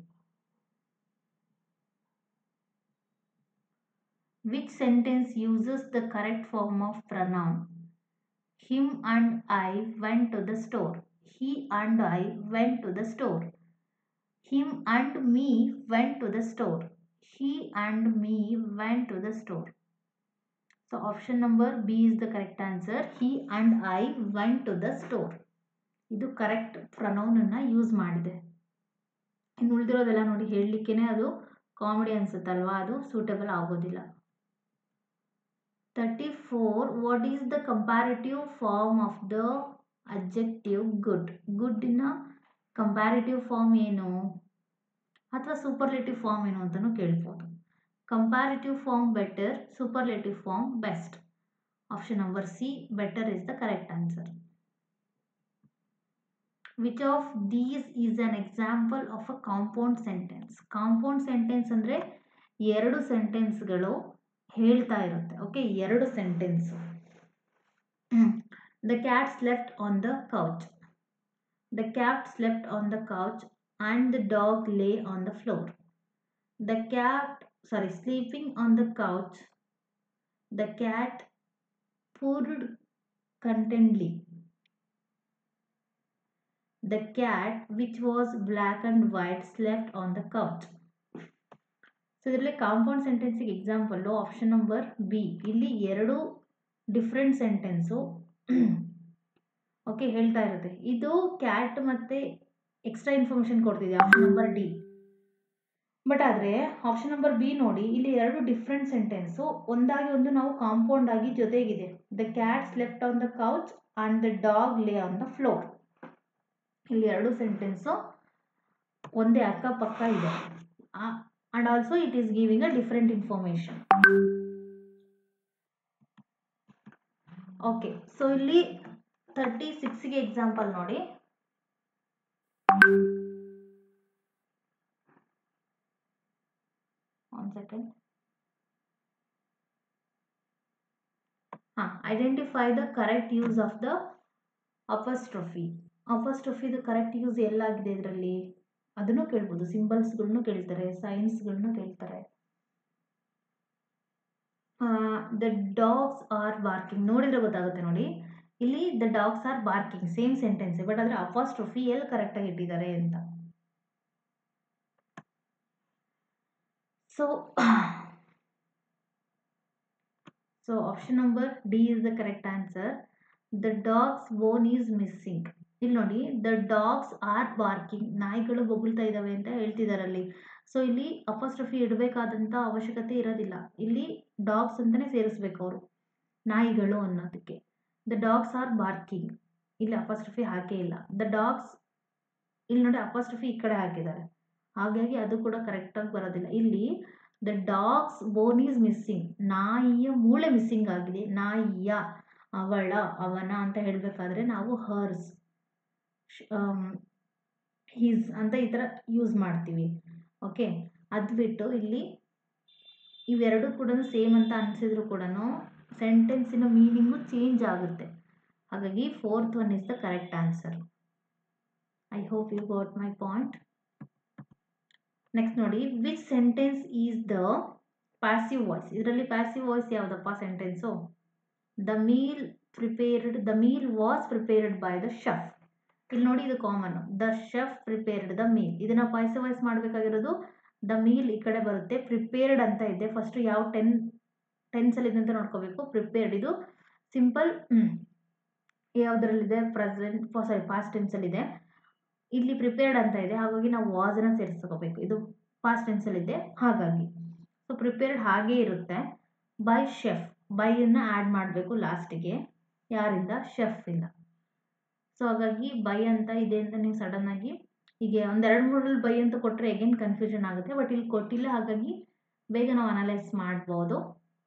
which sentence uses the correct form of pronoun him and I went to the store he and I went to the store. Him and me went to the store. He and me went to the store. So option number B is the correct answer. He and I went to the store. ಇದು correct ಪ್ರನೌನನ್ನು use ಮಾಡಿದೆ ಇನ್ನು ಉಳಿದಿರೋದೆಲ್ಲ ನೋಡಿ ಹೇಳಲಿಕ್ಕೇ ಅದು comedy ಅನಿಸುತ್ತಲ್ವಾ ಅದು suitable ಆಗೋದಿಲ್ಲ thirty four what is the comparative form of the adjective good ಗುಡ್ಡಿನ comparative form ಏನು ಅಥವಾ ಸೂಪರ್ಲೇಟಿವ್ ಫಾರ್ಮ್ ಏನು ಅಂತಲೂ ಕೇಳ್ಬೋದು comparative form better superlative form best option number C better is the correct answer which of these is an example of a compound sentence compound sentence ಅಂದರೆ ಎರಡು ಸೆಂಟೆನ್ಸ್ಗಳು ಹೇಳ್ತಾ ಇರುತ್ತೆ ಓಕೆ ಎರಡು sentence the cat slept on the couch the cat slept on the couch and the dog lay on the floor the cat sorry sleeping on the couch the cat purred contentedly. The cat, which was black and white, slept on the couch. So ಇದರಲ್ಲಿ compound ಸೆಂಟೆನ್ಸಿಗೆ example option number B ಇಲ್ಲಿ ಎರಡು different sentence okay ಹೇಳ್ತಾ ಇರುತ್ತೆ ಇದು cat ಮತ್ತು extra information ಕೊಡ್ತಿದೆ option number D but ಆದರೆ ಆಪ್ಷನ್ ನಂಬರ್ ಬಿ ನೋಡಿ ಇಲ್ಲಿ ಎರಡು ಡಿಫ್ರೆಂಟ್ ಸೆಂಟೆನ್ಸು ಒಂದಾಗಿ ಒಂದು ನಾವು ಕಾಂಪೌಂಡ್ ಆಗಿ ಜೊತೆಗಿದೆ the cat slept on the couch and the dog lay on the floor ಇಲ್ಲಿ ಎರಡು ಸೆಂಟೆನ್ಸು ಒಂದೇ ಅಕ್ಕಪಕ್ಕ ಇದೆ and also it is giving a different information okay so ಇಲ್ಲಿ ತರ್ಟಿ ಸಿಕ್ಸ್ಗೆ ಎಕ್ಸಾಂಪಲ್ ನೋಡಿ one second ಹಾಂ identify the correct use of the apostrophe ಅಪಸ್ಟ್ರಫಿದು ಕರೆಕ್ಟ್ ಯೂಸ್ ಎಲ್ಲಾಗಿದೆ ಇದರಲ್ಲಿ ಅದನ್ನು ಕೇಳ್ಬೋದು ಸಿಂಬಲ್ಸ್ಗಳನ್ನು ಕೇಳ್ತಾರೆ ಸೈನ್ಸ್ಗಳನ್ನು ಕೇಳ್ತಾರೆ ದ ಡಾಗ್ಸ್ ಆರ್ ಬಾರ್ಕಿಂಗ್ ನೋಡಿದ್ರೆ ಗೊತ್ತಾಗುತ್ತೆ ನೋಡಿ ಇಲ್ಲಿ the dogs are barking same sentence but ಆದರೆ ಅಪಸ್ಟ್ರಫಿ ಎಲ್ಲಿ ಕರೆಕ್ಟಾಗಿ ಇಟ್ಟಿದ್ದಾರೆ ಅಂತ So, so option number D is the correct answer. The dog's bone is missing. ಇಲ್ಲಿ ನೋಡಿ ದ ಡಾಗ್ಸ್ ಆರ್ ಬಾರ್ಕಿಂಗ್ ನಾಯಿಗಳು ಬೊಗಳ್ತಾ ಇದ್ದಾವೆ ಅಂತ ಹೇಳ್ತಿದಾರಲ್ಲಿ ಸೊ ಇಲ್ಲಿ ಅಪಸ್ಟ್ರಫಿ ಇಡಬೇಕಾದಂಥ ಅವಶ್ಯಕತೆ ಇರೋದಿಲ್ಲ ಇಲ್ಲಿ ಡಾಗ್ಸ್ ಅಂತಲೇ ಸೇರಿಸ್ಬೇಕು ಅವರು ನಾಯಿಗಳು ಅನ್ನೋದಕ್ಕೆ ದ ಡಾಗ್ಸ್ ಆರ್ ಬಾರ್ಕಿಂಗ್ ಇಲ್ಲಿ ಅಪಸ್ಟ್ರಫಿ ಹಾಕೇ ಇಲ್ಲ ದ ಡಾಗ್ಸ್ ಇಲ್ಲಿ ನೋಡಿ ಅಪಸ್ಟ್ರಫಿ ಈ ಕಡೆ ಹಾಕಿದ್ದಾರೆ ಹಾಗಾಗಿ ಅದು ಕೂಡ ಕರೆಕ್ಟಾಗಿ ಬರೋದಿಲ್ಲ ಇಲ್ಲಿ the dog's bone is missing ನಾಯಿಯ ಮೂಳೆ ಮಿಸ್ಸಿಂಗ್ ಆಗಿದೆ ನಾಯಿಯ ಅವಳ ಅವನ ಅಂತ ಹೇಳಬೇಕಾದ್ರೆ ನಾವು ಹರ್ಸ್ ಹೀಸ್ ಅಂತ ಈ ಥರ ಯೂಸ್ ಮಾಡ್ತೀವಿ ಓಕೆ ಅದು ಬಿಟ್ಟು ಇಲ್ಲಿ ಇವೆರಡು ಕೂಡ ಸೇಮ್ ಅಂತ ಅನಿಸಿದ್ರು ಕೂಡ ಸೆಂಟೆನ್ಸಿನ ಮೀನಿಂಗು ಚೇಂಜ್ ಆಗುತ್ತೆ ಹಾಗಾಗಿ fourth one is the correct answer I hope you got my point next ನೋಡಿ which sentence is the passive voice ಇದರಲ್ಲಿ ಪ್ಯಾಸಿವ್ ವಾಯ್ಸ್ ಯಾವುದಪ್ಪ sentence the meal prepared the meal was prepared by the chef ಇಲ್ಲಿ ನೋಡಿ ಇದು common the chef prepared the meal ಇದನ್ನು passive voice ಮಾಡಬೇಕಾಗಿರೋದು the meal ಈ ಕಡೆ ಬರುತ್ತೆ ಪ್ರಿಪೇರ್ಡ್ ಅಂತ ಇದೆ ಫಸ್ಟು ಯಾವ ಟೆನ್ ಟೆನ್ಸಲ್ಲಿ ಇದೆ ಅಂತ ನೋಡ್ಕೋಬೇಕು ಪ್ರಿಪೇರ್ಡ್ ಇದು ಸಿಂಪಲ್ ಯಾವುದರಲ್ಲಿದೆ ಪ್ರೆಸೆಂಟ್ ಸಾರಿ ಪಾಸ್ಟ್ ಟೆನ್ಸಲ್ಲಿದೆ ಇಲ್ಲಿ ಪ್ರಿಪೇರ್ಡ್ ಅಂತ ಇದೆ ಹಾಗಾಗಿ ನಾವು ವಾಸನ ಸೇರಿಸ್ಕೋಬೇಕು ಇದು ಪಾಸ್ಟ್ ಟೆನ್ಸಲ್ಲಿದೆ ಹಾಗಾಗಿ ಸೊ ಪ್ರಿಪೇರ್ಡ್ ಹಾಗೇ ಇರುತ್ತೆ ಬೈ ಶೆಫ್ ಬೈಯನ್ನು ಆ್ಯಡ್ ಮಾಡಬೇಕು ಲಾಸ್ಟಿಗೆ ಯಾರಿಂದ ಶೆಫಿಂದ ಸೊ ಹಾಗಾಗಿ ಬೈ ಅಂತ ಇದೆ ಅಂತ ನೀವು ಸಡನ್ನಾಗಿ ಹೀಗೆ ಒಂದೆರಡು ಮೂರಲ್ಲಿ ಬೈ ಅಂತ ಕೊಟ್ಟರೆ ಎಗೇನ್ ಕನ್ಫ್ಯೂಷನ್ ಆಗುತ್ತೆ ಬಟ್ ಇಲ್ಲಿ ಕೊಟ್ಟಿಲ್ಲ ಹಾಗಾಗಿ ಬೇಗ ನಾವು ಅನಲೈಸ್ ಮಾಡ್ಬೋದು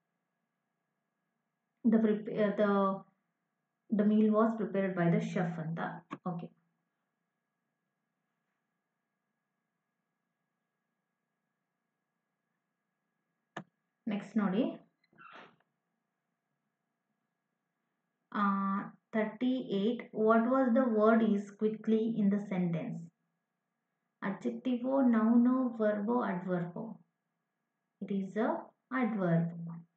ದ ಪ್ರಿಪೇ the the meal was prepared by the chef ಅಂತ ಓಕೆ ನೆಕ್ಸ್ಟ್ ನೋಡಿ thirty eight what was the word is quickly in the sentence ಅಡ್ಜೆಕ್ಟಿವೋ ನೌನೋ ವರ್ಬೋ ಅಡ್ವರ್ಬೋ it is a adverb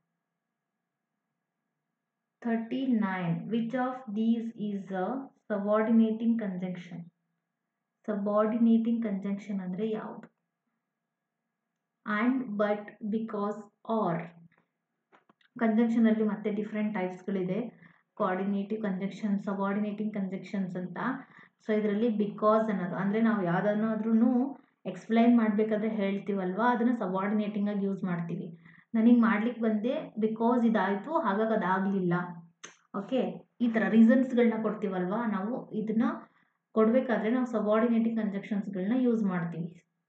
thirty nine which of these is a subordinating conjunction subordinating conjunction ಅಂದರೆ ಯಾವುದು and but because or ಕಂಜಂಕ್ಷನಲ್ಲಿ ಮತ್ತೆ different ಟೈಪ್ಸ್ಗಳಿದೆ coordinative conjunction subordinating conjunctions ಅಂತ ಸೊ ಇದರಲ್ಲಿ ಬಿಕಾಸ್ ಅನ್ನೋದು ಅಂದರೆ ನಾವು ಯಾವುದನ್ನಾದ್ರೂ ಎಕ್ಸ್ಪ್ಲೈನ್ ಮಾಡಬೇಕಾದ್ರೆ ಹೇಳ್ತೀವಲ್ವಾ ಅದನ್ನು ಸಬಾರ್ಡಿನೇಟಿಂಗಾಗಿ ಯೂಸ್ ಮಾಡ್ತೀವಿ ನನಗೆ ಮಾಡ್ಲಿಕ್ಕೆ ಬಂದೆ ಬಿಕಾಸ್ ಇದಾಯಿತು ಹಾಗಾಗಿ ಅದಾಗಲಿಲ್ಲ ಓಕೆ ಈ ಥರ ರೀಸನ್ಸ್ಗಳನ್ನ ಕೊಡ್ತೀವಲ್ವಾ ನಾವು ಇದನ್ನು ಕೊಡಬೇಕಾದ್ರೆ ನಾವು ಸಬಾರ್ಡಿನೇಟಿಂಗ್ ಕಂಜಕ್ಷನ್ಸ್ಗಳನ್ನ ಯೂಸ್ ಮಾಡ್ತೀವಿ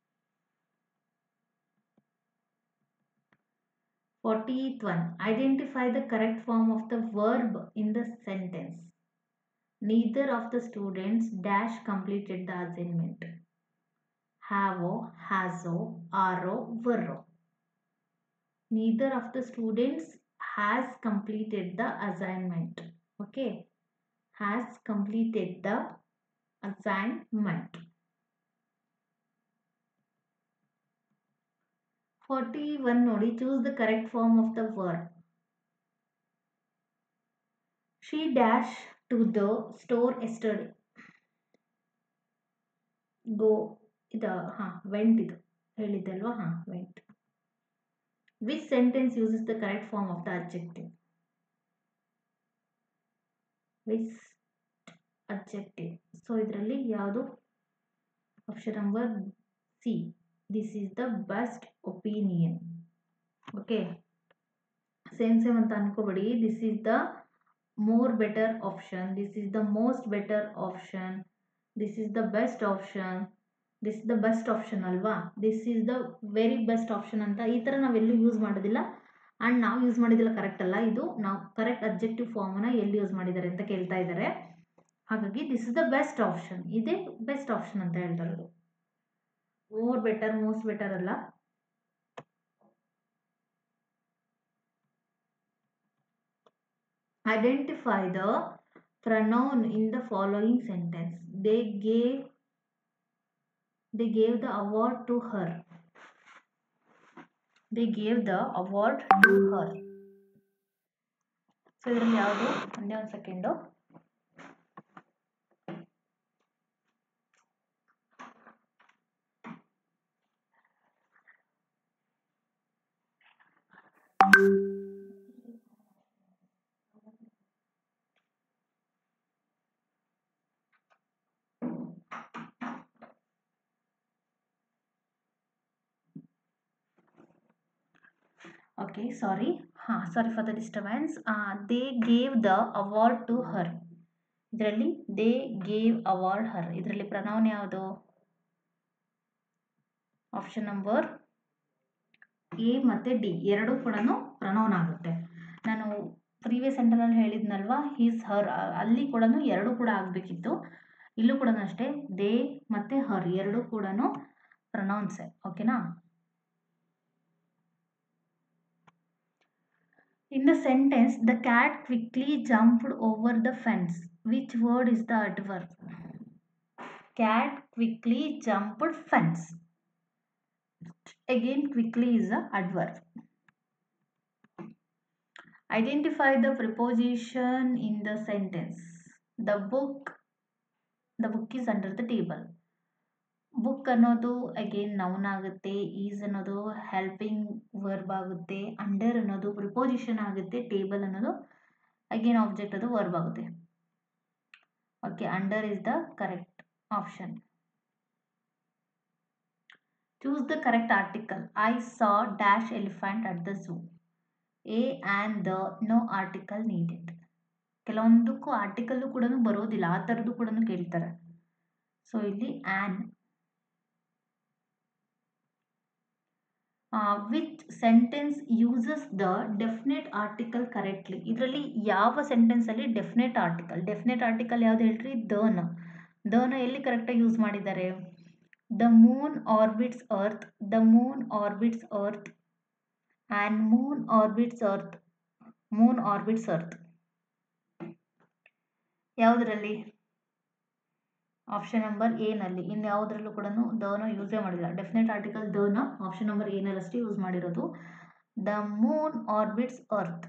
fortieth one identify the correct form of the verb in the sentence neither of the students dash completed the assignment have haso aro were neither of the students has completed the assignment okay has completed the assignment 41 ನೋಡಿ choose the correct form of the verb she dash to the store yesterday ಗೋ ಇದು ಹಾಂ vent ಇದು ಹೇಳಿದ್ದಲ್ವಾ ಹಾಂ went which sentence uses the correct form of the adjective which adjective so ಇದರಲ್ಲಿ ಯಾವುದು option number C this is the best opinion okay same same ಅಂತ ಅನ್ಕೋಬೇಡಿ this is the more better option this is the most better option this is the best option this is the best option ಅಲ್ವಾ this is the very best option ಅಂತ ಈ ಥರ ನಾವೆಲ್ಲೂ use ಮಾಡೋದಿಲ್ಲ and ನಾವು use ಮಾಡಿದಿಲ್ಲ correct ಅಲ್ಲ ಇದು ನಾವು ಕರೆಕ್ಟ್ ಅಬ್ಜೆಕ್ಟಿವ್ ಫಾರ್ಮನ್ನು ಎಲ್ಲಿ ಯೂಸ್ ಮಾಡಿದ್ದಾರೆ ಅಂತ ಕೇಳ್ತಾ ಇದ್ದಾರೆ ಹಾಗಾಗಿ this is the best option ಇದೇ ಬೆಸ್ಟ್ ಆಪ್ಷನ್ ಅಂತ ಹೇಳ್ತಾ ಇರೋದು ಮೋರ್ ಬೆಟರ್ ಮೋಸ್ಟ್ ಬೆಟರ್ ಅಲ್ಲ identify the pronoun in the following sentence they gave they gave the award to her they gave the award to her so ಇದರಲ್ಲಿ ಯಾವುದು ಒಂದೇ ಒಂದು second okay sorry ha sorry for the disturbance uh, they gave the award to her ಇದರಲ್ಲಿ they gave award her ಇದರಲ್ಲಿ pronoun ಯಾವುದು option number A ಮತ್ತು D ಎರಡೂ ಕೂಡ ಪ್ರನೌನ್ ಆಗುತ್ತೆ ನಾನು ಪ್ರೀವಿಯಸ್ ಸೆಂಟರ್ನಲ್ಲಿ ಹೇಳಿದ್ನಲ್ವಾ ಹೀಸ್ ಹರ್ ಅಲ್ಲಿ ಕೂಡ ಎರಡೂ ಕೂಡ ಆಗಬೇಕಿತ್ತು ಇಲ್ಲೂ ಕೂಡ ಅಷ್ಟೇ ದೇ ಮತ್ತು ಹರ್ ಎರಡೂ ಕೂಡ ಪ್ರನೌನ್ಸೆ ಓಕೆನಾ In the sentence, the cat quickly jumped over the fence. Which word is the adverb? Cat quickly jumped fence. Again, quickly is the adverb. Identify the preposition in the sentence. The book, the book is under the table. Book ಅನ್ನೋದು again noun ಆಗುತ್ತೆ is ಅನ್ನೋದು helping verb ಆಗುತ್ತೆ under ಅನ್ನೋದು preposition ಆಗುತ್ತೆ table ಅನ್ನೋದು again object ಅದು verb ಆಗುತ್ತೆ okay under is the correct option choose the correct article I saw dash elephant at the zoo a and the no article needed ಕೆಲವೊಂದಕ್ಕೂ article ಕೂಡ ಬರೋದಿಲ್ಲ ಆ ಥರದ್ದು ಕೂಡ ಕೇಳ್ತಾರೆ ಸೊ ಇಲ್ಲಿ an which sentence uses the definite article correctly ಇದರಲ್ಲಿ ಯಾವ ಸೆಂಟೆನ್ಸಲ್ಲಿ ಡೆಫಿನೆಟ್ ಆರ್ಟಿಕಲ್ ಡೆಫಿನೆಟ್ ಆರ್ಟಿಕಲ್ ಯಾವ್ದು ಹೇಳ್ರಿ ದನ ದನ ಎಲ್ಲಿ ಕರೆಕ್ಟಾಗಿ ಯೂಸ್ ಮಾಡಿದ್ದಾರೆ the moon orbits earth the moon orbits earth and moon orbits earth moon orbits earth ಯಾವುದರಲ್ಲಿ ಆಪ್ಷನ್ ನಂಬರ್ ಎನಲ್ಲಿ ಇನ್ನು ಯಾವುದರಲ್ಲೂ ಕೂಡ ದನ ಯೂಸೇ ಮಾಡಿಲ್ಲ ಡೆಫಿನೆಟ್ ಆರ್ಟಿಕಲ್ ದನ ಆಪ್ಷನ್ ನಂಬರ್ ಏನಲ್ಲಷ್ಟೇ ಯೂಸ್ ಮಾಡಿರೋದು the moon orbits earth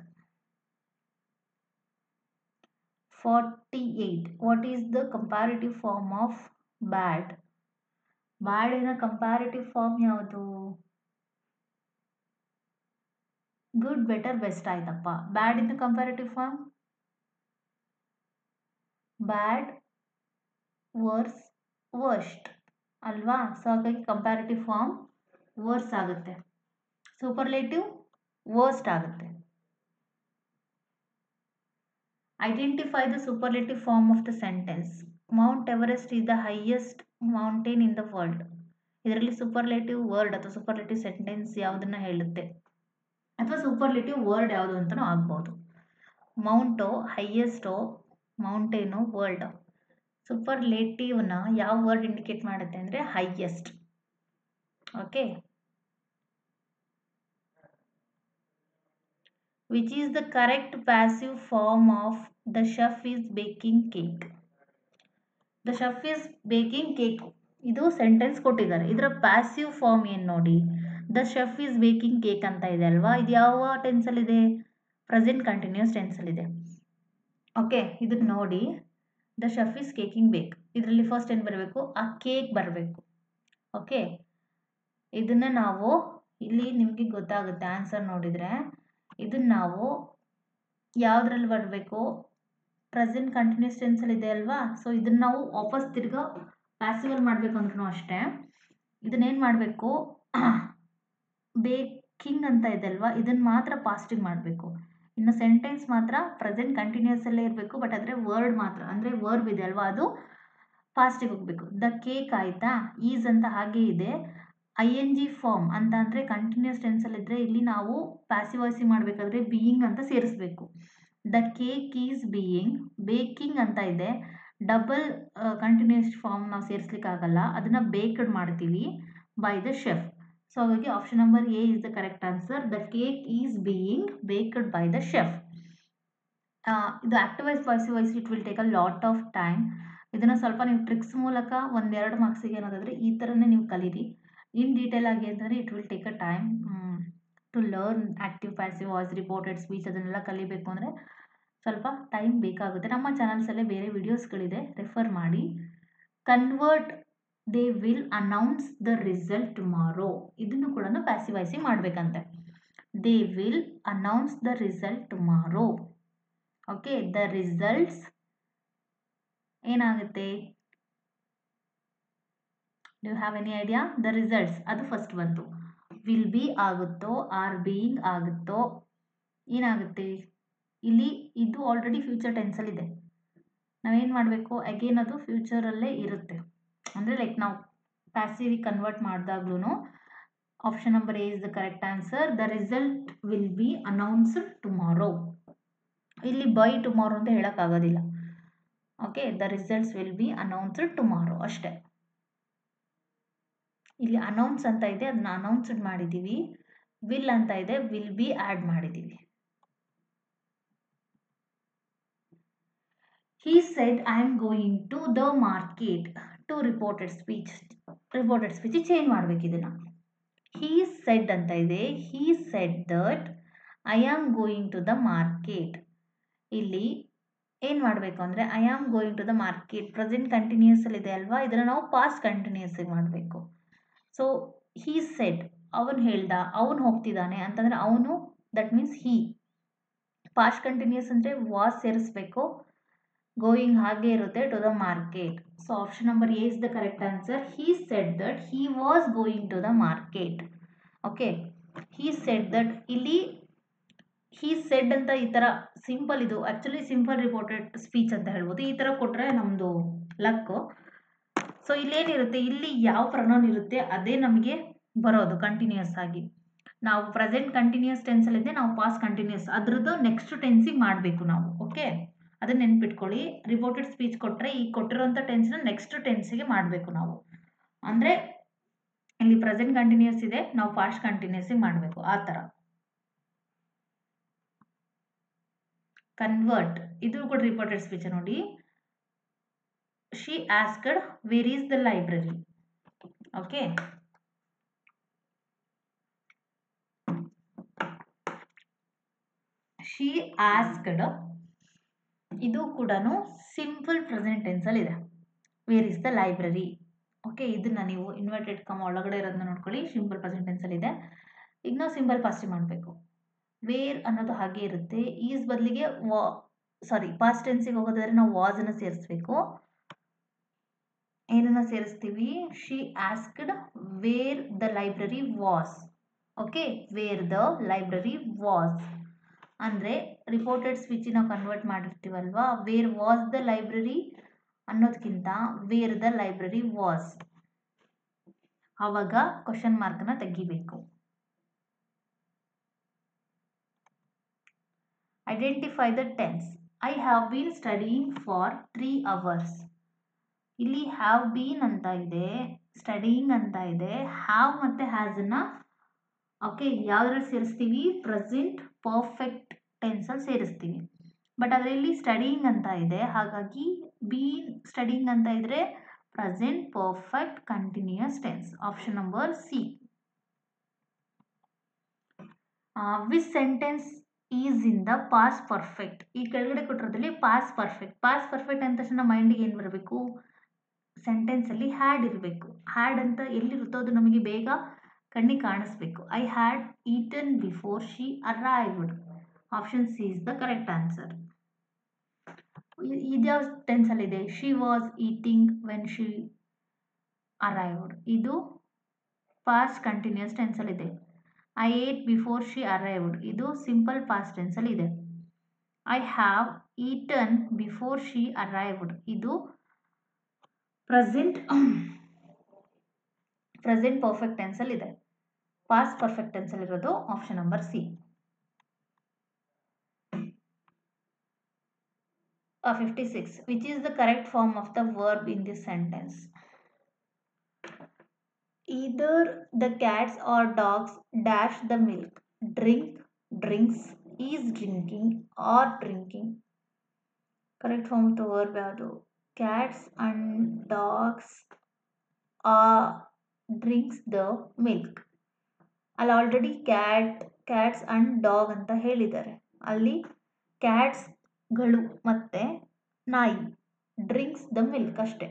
forty eight what is the comparative form of bad ಬ್ಯಾಡಿನ ಕಂಪ್ಯಾರಿಟಿವ್ ಫಾರ್ಮ್ ಯಾವುದು ಗುಡ್ ಬೆಟರ್ ಬೆಸ್ಟ್ ಆಯ್ತಪ್ಪ bad in comparative form bad verse worst ಅಲ್ವಾ ಸೊ ಹಾಗಾಗಿ comparative form worse ಆಗುತ್ತೆ superlative worst ಆಗುತ್ತೆ identify the superlative form of the sentence Mount Everest is the highest mountain in the world ಇದರಲ್ಲಿ superlative word ಅಥವಾ superlative sentence ಯಾವುದನ್ನು ಹೇಳುತ್ತೆ ಅಥವಾ superlative word ಯಾವುದು ಅಂತಲೂ ಆಗ್ಬೋದು ಮೌಂಟೋ ಹೈಯೆಸ್ಟೋ ಮೌಂಟೇನು ವರ್ಲ್ಡ್ ಸೂಪರ್ಲೇಟಿವ್ನ ಯಾವ ವರ್ಡ್ ಇಂಡಿಕೇಟ್ ಮಾಡುತ್ತೆ ಅಂದರೆ highest okay which is the correct passive form of the chef is baking cake the chef is baking cake ಇದು ಸೆಂಟೆನ್ಸ್ ಕೊಟ್ಟಿದ್ದಾರೆ ಇದರ ಪ್ಯಾಸಿವ್ ಫಾರ್ಮ್ ಏನು ನೋಡಿ the chef is baking cake ಅಂತ ಇದೆ ಅಲ್ವಾ ಇದು ಯಾವ ಟೆನ್ಸಲ್ಲಿದೆ ಪ್ರೆಸೆಂಟ್ ಕಂಟಿನ್ಯೂಸ್ ಟೆನ್ಸಲ್ಲಿದೆ ಓಕೆ ಇದನ್ನ ನೋಡಿ ದ ಶೆಫ್ ಈಸ್ ಕೇಕಿಂಗ್ ಬೇಕ್ ಇದರಲ್ಲಿ ಫಸ್ಟ್ ಏನು ಬರಬೇಕು ಆ ಕೇಕ್ ಬರಬೇಕು ಓಕೆ ಇದನ್ನು ನಾವು ಇಲ್ಲಿ ನಿಮಗೆ ಗೊತ್ತಾಗುತ್ತೆ ಆನ್ಸರ್ ನೋಡಿದರೆ ಇದನ್ನು ನಾವು ಯಾವುದ್ರಲ್ಲಿ ಬರಬೇಕು ಪ್ರೆಸೆಂಟ್ ಕಂಟಿನ್ಯೂಸ್ ಟೆನ್ಸಲ್ಲಿ ಇದೆ ಅಲ್ವಾ ಸೊ ಇದನ್ನು ನಾವು ವಾಪಸ್ ತಿರ್ಗಾ ಪ್ಯಾಸಿವಲ್ ಮಾಡಬೇಕು ಅಂದ್ರೂ ಅಷ್ಟೇ ಇದನ್ನೇನು ಮಾಡಬೇಕು ಬೇಕಿಂಗ್ ಅಂತ ಇದೆ ಅಲ್ವಾ ಇದನ್ನು ಮಾತ್ರ ಪಾಸ್ಟಿಗೆ ಮಾಡಬೇಕು ಇನ್ನು ಸೆಂಟೆನ್ಸ್ ಮಾತ್ರ ಪ್ರೆಸೆಂಟ್ ಕಂಟಿನ್ಯೂಸಲ್ಲೇ ಇರಬೇಕು ಬಟ್ ಆದರೆ ವರ್ಡ್ ಮಾತ್ರ ಅಂದರೆ ವರ್ಬ್ ಇದೆ ಅಲ್ವಾ ಅದು ಫಾಸ್ಟಿಗೆ ಹೋಗಬೇಕು ದ ಕೇಕ್ ಆಯಿತಾ ಈಸ್ ಅಂತ ಹಾಗೆ ಇದೆ ಐ ಎನ್ ಜಿ ಫಾರ್ಮ್ ಅಂತ ಅಂದರೆ ಕಂಟಿನ್ಯೂಸ್ ಟೆನ್ಸಲ್ಲಿದ್ದರೆ ಇಲ್ಲಿ ನಾವು ಪ್ಯಾಸಿವೈಸಿ ಮಾಡಬೇಕಾದ್ರೆ ಬೀಯಿಂಗ್ ಅಂತ ಸೇರಿಸ್ಬೇಕು the cake is being baking ಅಂತ ಇದೆ ಡಬಲ್ ಕಂಟಿನ್ಯೂಸ್ ಫಾರ್ಮ್ ನಾವು ಸೇರಿಸ್ಲಿಕ್ಕಾಗಲ್ಲ ಅದನ್ನು ಬೇಕ್ಡ್ ಮಾಡ್ತೀವಿ ಬೈ ದ ಶೆಫ್ ಸೊ ಹಾಗಾಗಿ option number A is the correct answer the cake is being baked by the chef ಇದು active voice passive voice it will take a lot of time ಇದನ್ನು ಸ್ವಲ್ಪ ನೀವು tricks ಮೂಲಕ ಒಂದೆರಡು ಮಾರ್ಕ್ಸಿಗೆ ಅನ್ನೋದಾದರೆ ಈ ಥರನೇ ನೀವು ಕಲೀರಿ ಇನ್ ಡೀಟೇಲ್ ಆಗಿ ಅಂತಂದರೆ it will take a time to learn active passive voice reported speech ಅದನ್ನೆಲ್ಲ ಕಲಿಬೇಕು ಅಂದರೆ ಸ್ವಲ್ಪ ಟೈಮ್ ಬೇಕಾಗುತ್ತೆ ನಮ್ಮ ಚಾನಲ್ಸಲ್ಲೇ ಬೇರೆ ವಿಡಿಯೋಸ್ಗಳಿದೆ ರೆಫರ್ ಮಾಡಿ convert they will announce the result tomorrow ಇದನ್ನು ಕೂಡ ಪ್ಯಾಸಿವೈಸಿ ಮಾಡಬೇಕಂತೆ they will announce the result tomorrow okay the results ಏನಾಗುತ್ತೆ do have any idea the results ಅದು ಫಸ್ಟ್ ಬಂತು ವಿಲ್ ಬಿ ಆಗುತ್ತೋ ಆರ್ ಬೀಯಿಂಗ್ ಆಗುತ್ತೋ ಏನಾಗುತ್ತೆ ಇಲ್ಲಿ ಇದು ಆಲ್ರೆಡಿ ಫ್ಯೂಚರ್ ಟೆನ್ಸಲ್ಲಿದೆ ನಾವೇನು ಮಾಡಬೇಕು ಅಗೇನ್ ಅದು ಫ್ಯೂಚರಲ್ಲೇ ಇರುತ್ತೆ ಅಂದರೆ ಲೈಕ್ ನಾವು ಪ್ಯಾಸಿವಿ ಕನ್ವರ್ಟ್ ಮಾಡಿದಾಗ್ಲೂ option number A is the correct answer the result will be announced tomorrow ಇಲ್ಲಿ ಬೈ ಟುಮಾರೋ ಅಂತ ಹೇಳೋಕ್ಕಾಗೋದಿಲ್ಲ okay the results will be announced tomorrow ಅಷ್ಟೇ ಇಲ್ಲಿ ಅನೌನ್ಸ್ ಅಂತ ಇದೆ ಅದನ್ನ ಅನೌನ್ಸ್ಡ್ ಮಾಡಿದ್ದೀವಿ ವಿಲ್ ಅಂತ ಇದೆ ವಿಲ್ ಬಿ ಆ್ಯಡ್ ಮಾಡಿದ್ದೀವಿ he said I am going to the market to reported speech reported speech change ಮಾಡಬೇಕು ಇದನ್ನು ಹೀ ಸೆಡ್ ಅಂತ ಇದೆ he said that I am going to the market ಇಲ್ಲಿ ಏನು ಮಾಡಬೇಕು ಅಂದರೆ I am going to the market present ಕಂಟಿನ್ಯೂಸಲ್ಲಿ ಇದೆ ಅಲ್ವಾ ಇದನ್ನು ನಾವು ಪಾಸ್ಟ್ ಕಂಟಿನ್ಯೂಸಿಗೆ ಮಾಡಬೇಕು ಸೊ ಹೀ ಸೆಡ್ ಅವನು ಹೇಳ್ದ ಅವನು ಹೋಗ್ತಿದ್ದಾನೆ ಅಂತಂದರೆ ಅವನು that means he past continuous ಅಂದರೆ ವಾಸ್ ಸೇರಿಸ್ಬೇಕು ಗೋಯಿಂಗ್ ಹಾಗೆ ಇರುತ್ತೆ to the market so option number A is the correct answer he said that he was going to the market okay he said that ಇಲ್ಲಿ he said ಅಂತ ಈ ಥರ simple ಇದು actually simple reported speech ಅಂತ ಹೇಳ್ಬೋದು ಈ ಥರ ಕೊಟ್ಟರೆ ನಮ್ಮದು ಲಕ್ಕು ಸೊ ಇಲ್ಲೇನಿರುತ್ತೆ ಇಲ್ಲಿ ಯಾವ ಪ್ರನೌನ್ ಇರುತ್ತೆ ಅದೇ ನಮಗೆ ಬರೋದು ಕಂಟಿನ್ಯೂಸ್ ಆಗಿ ನಾವು ಪ್ರೆಸೆಂಟ್ ಕಂಟಿನ್ಯೂಸ್ ಟೆನ್ಸಲ್ಲಿದ್ದೆ ನಾವು ಪಾಸ್ಟ್ ಕಂಟಿನ್ಯೂಸ್ ಅದ್ರದ್ದು ನೆಕ್ಸ್ಟ್ ಟೆನ್ಸಿಗೆ ಮಾಡಬೇಕು ನಾವು ಓಕೆ ಅದನ್ನ ನೆನ್ಪಿಟ್ಕೊಳ್ಳಿ ರಿಪೋರ್ಟೆಡ್ ಸ್ಪೀಚ್ ಕೊಟ್ಟರೆ ಈ ಕೊಟ್ಟಿರೋಂಥ ಟೆನ್ಸ್ನ ನೆಕ್ಸ್ಟ್ ಟೆನ್ಸಿಗೆ ಮಾಡಬೇಕು ನಾವು ಅಂದರೆ ಇಲ್ಲಿ ಪ್ರೆಸೆಂಟ್ ಕಂಟಿನ್ಯೂಸ್ ಇದೆ ನಾವು ಪಾಸ್ಟ್ ಕಂಟಿನ್ಯೂಸಿಗೆ ಮಾಡಬೇಕು ಆ ಥರ ಕನ್ವರ್ಟ್ ಇದು ಕೂಡ ರಿಪೋರ್ಟೆಡ್ ಸ್ಪೀಚ್ ನೋಡಿ she asked where is the library okay she asked ಇದು ಕೂಡ ಸಿಂಪಲ್ ಪ್ರೆಸೆಂಟ್ ಟೆನ್ಸಲ್ಲಿ ಇದೆ where is the library okay ಇದನ್ನ ನೀವು ಇನ್ವರ್ಟೆಡ್ ಕಮ್ ಒಳಗಡೆ ಇರೋದನ್ನ ನೋಡ್ಕೊಳ್ಳಿ ಸಿಂಪಲ್ ಪ್ರೆಸೆಂಟ್ ಟೆನ್ಸಲ್ಲಿ ಇದೆ ಈಗ ನಾವು ಸಿಂಪಲ್ ಪಾಸ್ಟಿ ಮಾಡಬೇಕು ವೇರ್ ಅನ್ನೋದು ಹಾಗೆ ಇರುತ್ತೆ ಈಸ್ ಬದಲಿಗೆ ವಾ ಸಾರಿ ಪಾಸ್ಟ್ ಟೆನ್ಸಿಗೆ ಹೋಗೋದಾದ್ರೆ ನಾವು ವಾಸನ್ನು ಸೇರಿಸ್ಬೇಕು ಏನನ್ನ ಸೇರಿಸ್ತೀವಿ she asked where the library was okay where the library was ಅಂದರೆ ರಿಪೋರ್ಟೆಡ್ ಸ್ವಿಚ್ ನಾವು ಕನ್ವರ್ಟ್ ಮಾಡಿರ್ತೀವಲ್ವಾ ವೇರ್ ವಾಸ್ ದ ಲೈಬ್ರರಿ ಅನ್ನೋದಕ್ಕಿಂತ ವೇರ್ ದ ಲೈಬ್ರರಿ ವಾಸ್ ಆವಾಗ ಕ್ವಶನ್ ಮಾರ್ಕ್ನ ತೆಗಿಬೇಕು identify the tense I have been studying for three hours ಇಲ್ಲಿ have been ಅಂತ ಇದೆ ಸ್ಟಡಿಯಿಂಗ್ ಅಂತ ಇದೆ ಹ್ಯಾವ್ ಮತ್ತು ಹ್ಯಾಸನ್ನ ಓಕೆ ಯಾವುದ್ರಲ್ಲಿ ಸೇರಿಸ್ತೀವಿ ಪ್ರೆಸೆಂಟ್ ಪರ್ಫೆಕ್ಟ್ ಟೆನ್ಸಲ್ಲಿ ಸೇರಿಸ್ತೀವಿ ಬಟ್ ಅದರಲ್ಲಿ ಸ್ಟಡಿಯಿಂಗ್ ಅಂತ ಇದೆ ಹಾಗಾಗಿ ಬೀನ್ ಸ್ಟಡಿಯಿಂಗ್ ಅಂತ ಇದ್ದರೆ present perfect continuous tense option number C this sentence is in the past perfect ಈ ಕೆಳಗಡೆ ಕೊಟ್ಟಿರೋದ್ರಲ್ಲಿ ಪಾಸ್ ಪರ್ಫೆಕ್ಟ್ ಪಾಸ್ ಪರ್ಫೆಕ್ಟ್ ಅಂದ ತಕ್ಷಣ ಮೈಂಡಿಗೆ ಏನು ಬರಬೇಕು ಸೆಂಟೆನ್ಸಲ್ಲಿ ಹ್ಯಾಡ್ ಇರಬೇಕು ಹ್ಯಾಡ್ ಅಂತ ಎಲ್ಲಿರುತ್ತೋ ಅದು ನಮಗೆ ಬೇಗ ಕಣ್ಣಿಗೆ ಕಾಣಿಸ್ಬೇಕು I had eaten before she arrived option C is the correct answer ಇದ್ಯಾವ ಟೆನ್ಸಲ್ಲಿದೆ she was eating when she arrived ಇದು ಪಾಸ್ಟ್ ಕಂಟಿನ್ಯೂಸ್ ಟೆನ್ಸಲ್ಲಿದೆ I ate before she arrived ಇದು ಸಿಂಪಲ್ ಪಾಸ್ಟ್ ಟೆನ್ಸಲ್ಲಿದೆ I have eaten before she arrived ಇದು present present perfect ಟೆನ್ಸಲ್ಲಿದೆ past perfect ಟೆನ್ಸಲ್ಲಿರೋದು option number C fifty six which is the correct form of the verb in this sentence either the cats or dogs dash the milk drink drinks is drinking are drinking correct form of the verb ಯಾವುದು cats and dogs ಆ drinks the milk ಅಲ್ಲಿ already cat cats and dog ಅಂತ ಹೇಳಿದ್ದಾರೆ ಅಲ್ಲಿ ಕ್ಯಾಟ್ಸ್ಗಳು ಮತ್ತು ನಾಯಿ drinks the milk ಅಷ್ಟೇ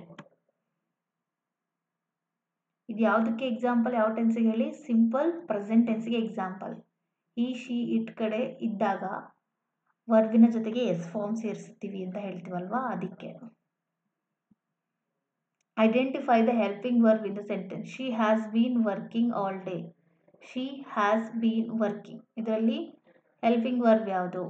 ಇದು ಯಾವುದಕ್ಕೆ ಎಕ್ಸಾಂಪಲ್ ಯಾವ ಟೆನ್ಸಿಗೆ ಹೇಳಿ ಸಿಂಪಲ್ ಪ್ರೆಸೆಂಟ್ ಟೆನ್ಸಿಗೆ ಎಕ್ಸಾಂಪಲ್ ಈ ಶಿ ಇಟ್ ಕಡೆ ಇದ್ದಾಗ ವರ್ಬಿನ ಜೊತೆಗೆ ಎಸ್ ಫಾರ್ಮ್ ಸೇರಿಸ್ತೀವಿ ಅಂತ ಹೇಳ್ತೀವಲ್ವಾ ಅದಕ್ಕೆ identify the helping verb in the sentence she has been working all day she has been working ಇದರಲ್ಲಿ ಹೆಲ್ಪಿಂಗ್ ವರ್ಬ್ ಯಾವುದು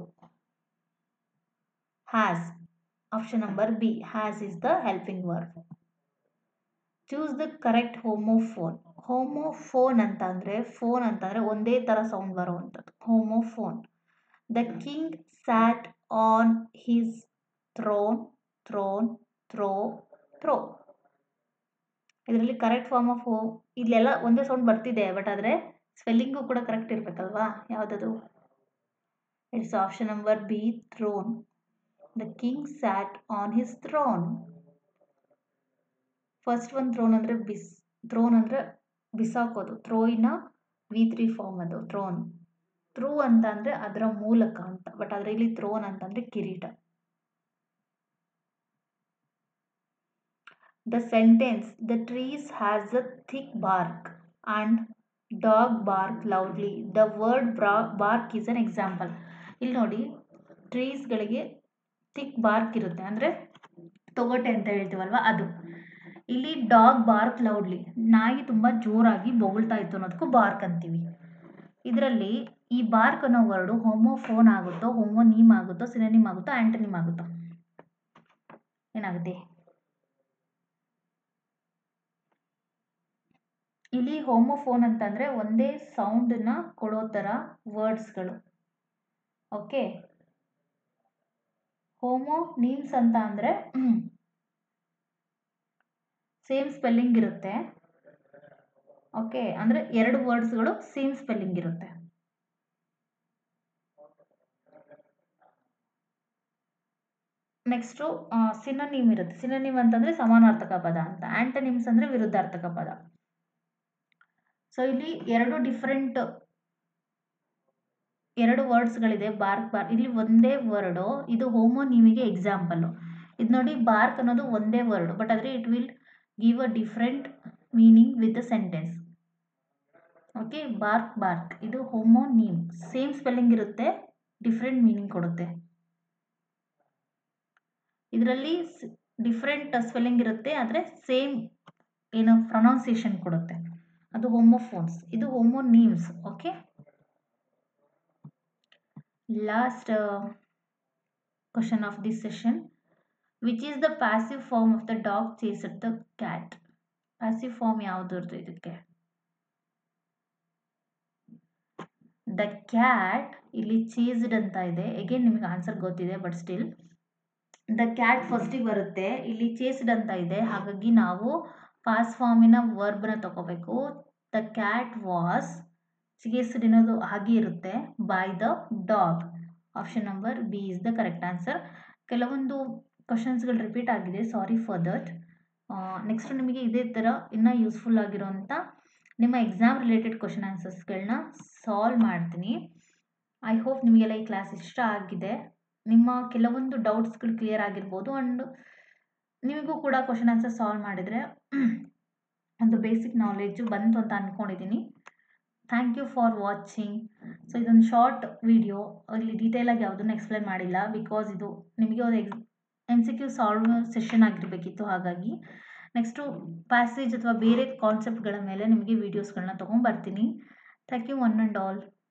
has option number B has is the helping verb choose the correct homophone homophone ಅಂತ ಅಂದರೆ phone ಅಂತಂದರೆ ಒಂದೇ ಥರ sound ಬರುವಂಥದ್ದು homophone the king sat on his throne throne throw throw ಇದರಲ್ಲಿ correct form of ಹೋ ಇಲ್ಲೆಲ್ಲ ಒಂದೇ ಸೌಂಡ್ ಬರ್ತಿದೆ ಬಟ್ ಆದರೆ ಸ್ಪೆಲ್ಲಿಂಗು ಕೂಡ ಕರೆಕ್ಟ್ ಇರಬೇಕಲ್ವಾ ಯಾವುದದು it's option number B throne the king sat on his throne first ಒಂದು ಥ್ರೋನ್ ಅಂದರೆ ಬಿಸ್ ಥ್ರೋನ್ ಅಂದರೆ ಬಿಸಾಕೋದು ಥ್ರೋಯಿನ ವಿ ತ್ರೀ ಫಾರ್ಮ್ ಅದು ಥ್ರೋನ್ ಥ್ರೂ ಅಂತ ಅಂದರೆ ಅದರ ಮೂಲಕ ಅಂತ ಬಟ್ ಆದರೆ ಇಲ್ಲಿ ಥ್ರೋನ್ ಅಂತಂದರೆ ಕಿರೀಟ the sentence the trees has a thick bark and dog bark loudly the word ಬ್ರಾ ಬಾರ್ಕ್ ಈಸ್ ಅನ್ ಎಕ್ಸಾಂಪಲ್ ಇಲ್ಲಿ ನೋಡಿ ಟ್ರೀಸ್ಗಳಿಗೆ ಥಿಕ್ ಬಾರ್ಕ್ ಇರುತ್ತೆ ಅಂದರೆ ತೊಗಟೆ ಅಂತ ಹೇಳ್ತೀವಲ್ವ ಅದು ಇಲ್ಲಿ ಡಾಗ್ ಬಾರ್ಕ್ ಲೌಡ್ಲಿ ನಾಯಿ ತುಂಬ ಜೋರಾಗಿ ಬೊಗಳ್ತಾ ಇತ್ತು ಅನ್ನೋದಕ್ಕೂ ಬಾರ್ಕ್ ಅಂತೀವಿ ಇದರಲ್ಲಿ ಈ ಬಾರ್ಕ್ ಅನ್ನೋ ವರ್ಡು ಹೋಮೋಫೋನ್ ಆಗುತ್ತೋ ಹೋಮೋನೀಮ್ ಆಗುತ್ತೋ ಸಿನನಿಮ್ ಆಗುತ್ತೋ ಆ್ಯಂಟನಿಮ್ ಆಗುತ್ತೋ ಏನಾಗುತ್ತೆ ಇಲ್ಲಿ ಹೋಮೋಫೋನ್ ಅಂತಂದರೆ ಒಂದೇ ಸೌಂಡನ್ನ ಕೊಡೋ ಥರ ವರ್ಡ್ಸ್ಗಳು ಓಕೆ ಹೋಮೋ ನೀಮ್ಸ್ ಅಂತ ಅಂದರೆ ಸೇಮ್ ಸ್ಪೆಲ್ಲಿಂಗ್ ಇರುತ್ತೆ ಓಕೆ ಅಂದರೆ ಎರಡು ವರ್ಡ್ಸ್ಗಳು ಸೇಮ್ ಸ್ಪೆಲ್ಲಿಂಗ್ ಇರುತ್ತೆ ನೆಕ್ಸ್ಟು ಸಿನೋನಿಮ್ ಇರುತ್ತೆ ಸಿನೋನಿಮ್ ಅಂತಂದರೆ ಸಮಾನಾರ್ಥಕ ಪದ ಅಂತ ಆ್ಯಂಟನಿಮ್ಸ್ ಅಂದರೆ ವಿರುದ್ಧಾರ್ಥಕ ಪದ ಸೊ ಇಲ್ಲಿ ಎರಡು ಡಿಫ್ರೆಂಟ್ ಎರಡು ವರ್ಡ್ಸ್ಗಳಿದೆ ಬಾರ್ಕ್ ಬಾರ್ ಇಲ್ಲಿ ಒಂದೇ ವರ್ಡು ಇದು ಹೋಮೋನಿಮಿಗೆ ಎಕ್ಸಾಂಪಲ್ಲು ಇದು ನೋಡಿ ಬಾರ್ಕ್ ಅನ್ನೋದು ಒಂದೇ ವರ್ಡ್ ಬಟ್ ಆದರೆ it will give a different meaning with the sentence okay bark bark ಇದು ಹೋಮೋನೀಮ್ ಸೇಮ್ ಸ್ಪೆಲ್ಲಿಂಗ್ ಇರುತ್ತೆ ಡಿಫ್ರೆಂಟ್ ಮೀನಿಂಗ್ ಕೊಡುತ್ತೆ ಇದರಲ್ಲಿ ಡಿಫ್ರೆಂಟ್ ಸ್ಪೆಲ್ಲಿಂಗ್ ಇರುತ್ತೆ ಆದರೆ ಸೇಮ್ ಏನು ಪ್ರೊನೌನ್ಸಿಯೇಷನ್ ಕೊಡುತ್ತೆ ಅದು ಹೋಮೋಫೋನ್ಸ್ ಇದು homonyms okay last question of this session which is the passive form of the dog chased the cat passive form ಯಾವುದ್ರದ್ದು ಇದಕ್ಕೆ ದ ಕ್ಯಾಟ್ ಇಲ್ಲಿ ಚೀಸ್ಡ್ ಅಂತ ಇದೆ ಎಗೇನ್ ನಿಮಗೆ ಆನ್ಸರ್ ಗೊತ್ತಿದೆ ಬಟ್ ಸ್ಟಿಲ್ ದ ಕ್ಯಾಟ್ ಫಸ್ಟಿಗೆ ಬರುತ್ತೆ ಇಲ್ಲಿ ಚೇಸ್ಡ್ ಅಂತ ಇದೆ ಹಾಗಾಗಿ ನಾವು ಪಾಸ್ ಫಾರ್ಮಿನ ವರ್ಬ್ನ ತಗೋಬೇಕು ದ ಕ್ಯಾಟ್ ವಾಸ್ ಚೇಸ್ಡ್ ಅನ್ನೋದು ಹಾಗೆ ಇರುತ್ತೆ by the dog option number B is the correct answer ಕೆಲವೊಂದು ಕ್ವಶನ್ಸ್ಗಳು ರಿಪೀಟ್ ಆಗಿದೆ ಸಾರಿ ಫಾರ್ ದಟ್ ನೆಕ್ಸ್ಟ್ ನಿಮಗೆ ಇದೇ ಥರ ಇನ್ನೂ ಯೂಸ್ಫುಲ್ ಆಗಿರೋಂಥ ನಿಮ್ಮ ಎಕ್ಸಾಮ್ ರಿಲೇಟೆಡ್ ಕ್ವಶನ್ ಆನ್ಸರ್ಸ್ಗಳನ್ನ ಸಾಲ್ವ್ ಮಾಡ್ತೀನಿ ಐ ಹೋಪ್ ನಿಮಗೆಲ್ಲ ಈ ಕ್ಲಾಸ್ ಇಷ್ಟ ಆಗಿದೆ ನಿಮ್ಮ ಕೆಲವೊಂದು ಡೌಟ್ಸ್ಗಳು ಕ್ಲಿಯರ್ ಆಗಿರ್ಬೋದು ಆ್ಯಂಡ್ ನಿಮಗೂ ಕೂಡ ಕ್ವಶನ್ ಆನ್ಸರ್ ಸಾಲ್ವ್ ಮಾಡಿದರೆ ಒಂದು ಬೇಸಿಕ್ ನಾಲೆಡ್ಜು ಬಂತು ಅಂತ ಅಂದ್ಕೊಂಡಿದ್ದೀನಿ thank you for watching so ಇದೊಂದು ಶಾರ್ಟ್ ವಿಡಿಯೋ ಇಲ್ಲಿ ಡೀಟೇಲಾಗಿ ಯಾವುದನ್ನು ಎಕ್ಸ್ಪ್ಲೇನ್ ಮಾಡಿಲ್ಲ ಬಿಕಾಸ್ ಇದು ನಿಮಗೆ ಒಂದು X M C Q solve session ಆಗಿರಬೇಕಿತ್ತು ಹಾಗಾಗಿ ನೆಕ್ಸ್ಟು ಪ್ಯಾಸೇಜ್ ಅಥವಾ ಬೇರೆ ಕಾನ್ಸೆಪ್ಟ್ಗಳ ಮೇಲೆ ನಿಮಗೆ ವೀಡಿಯೋಸ್ಗಳನ್ನ ತೊಗೊಂಬರ್ತೀನಿ thank you one and all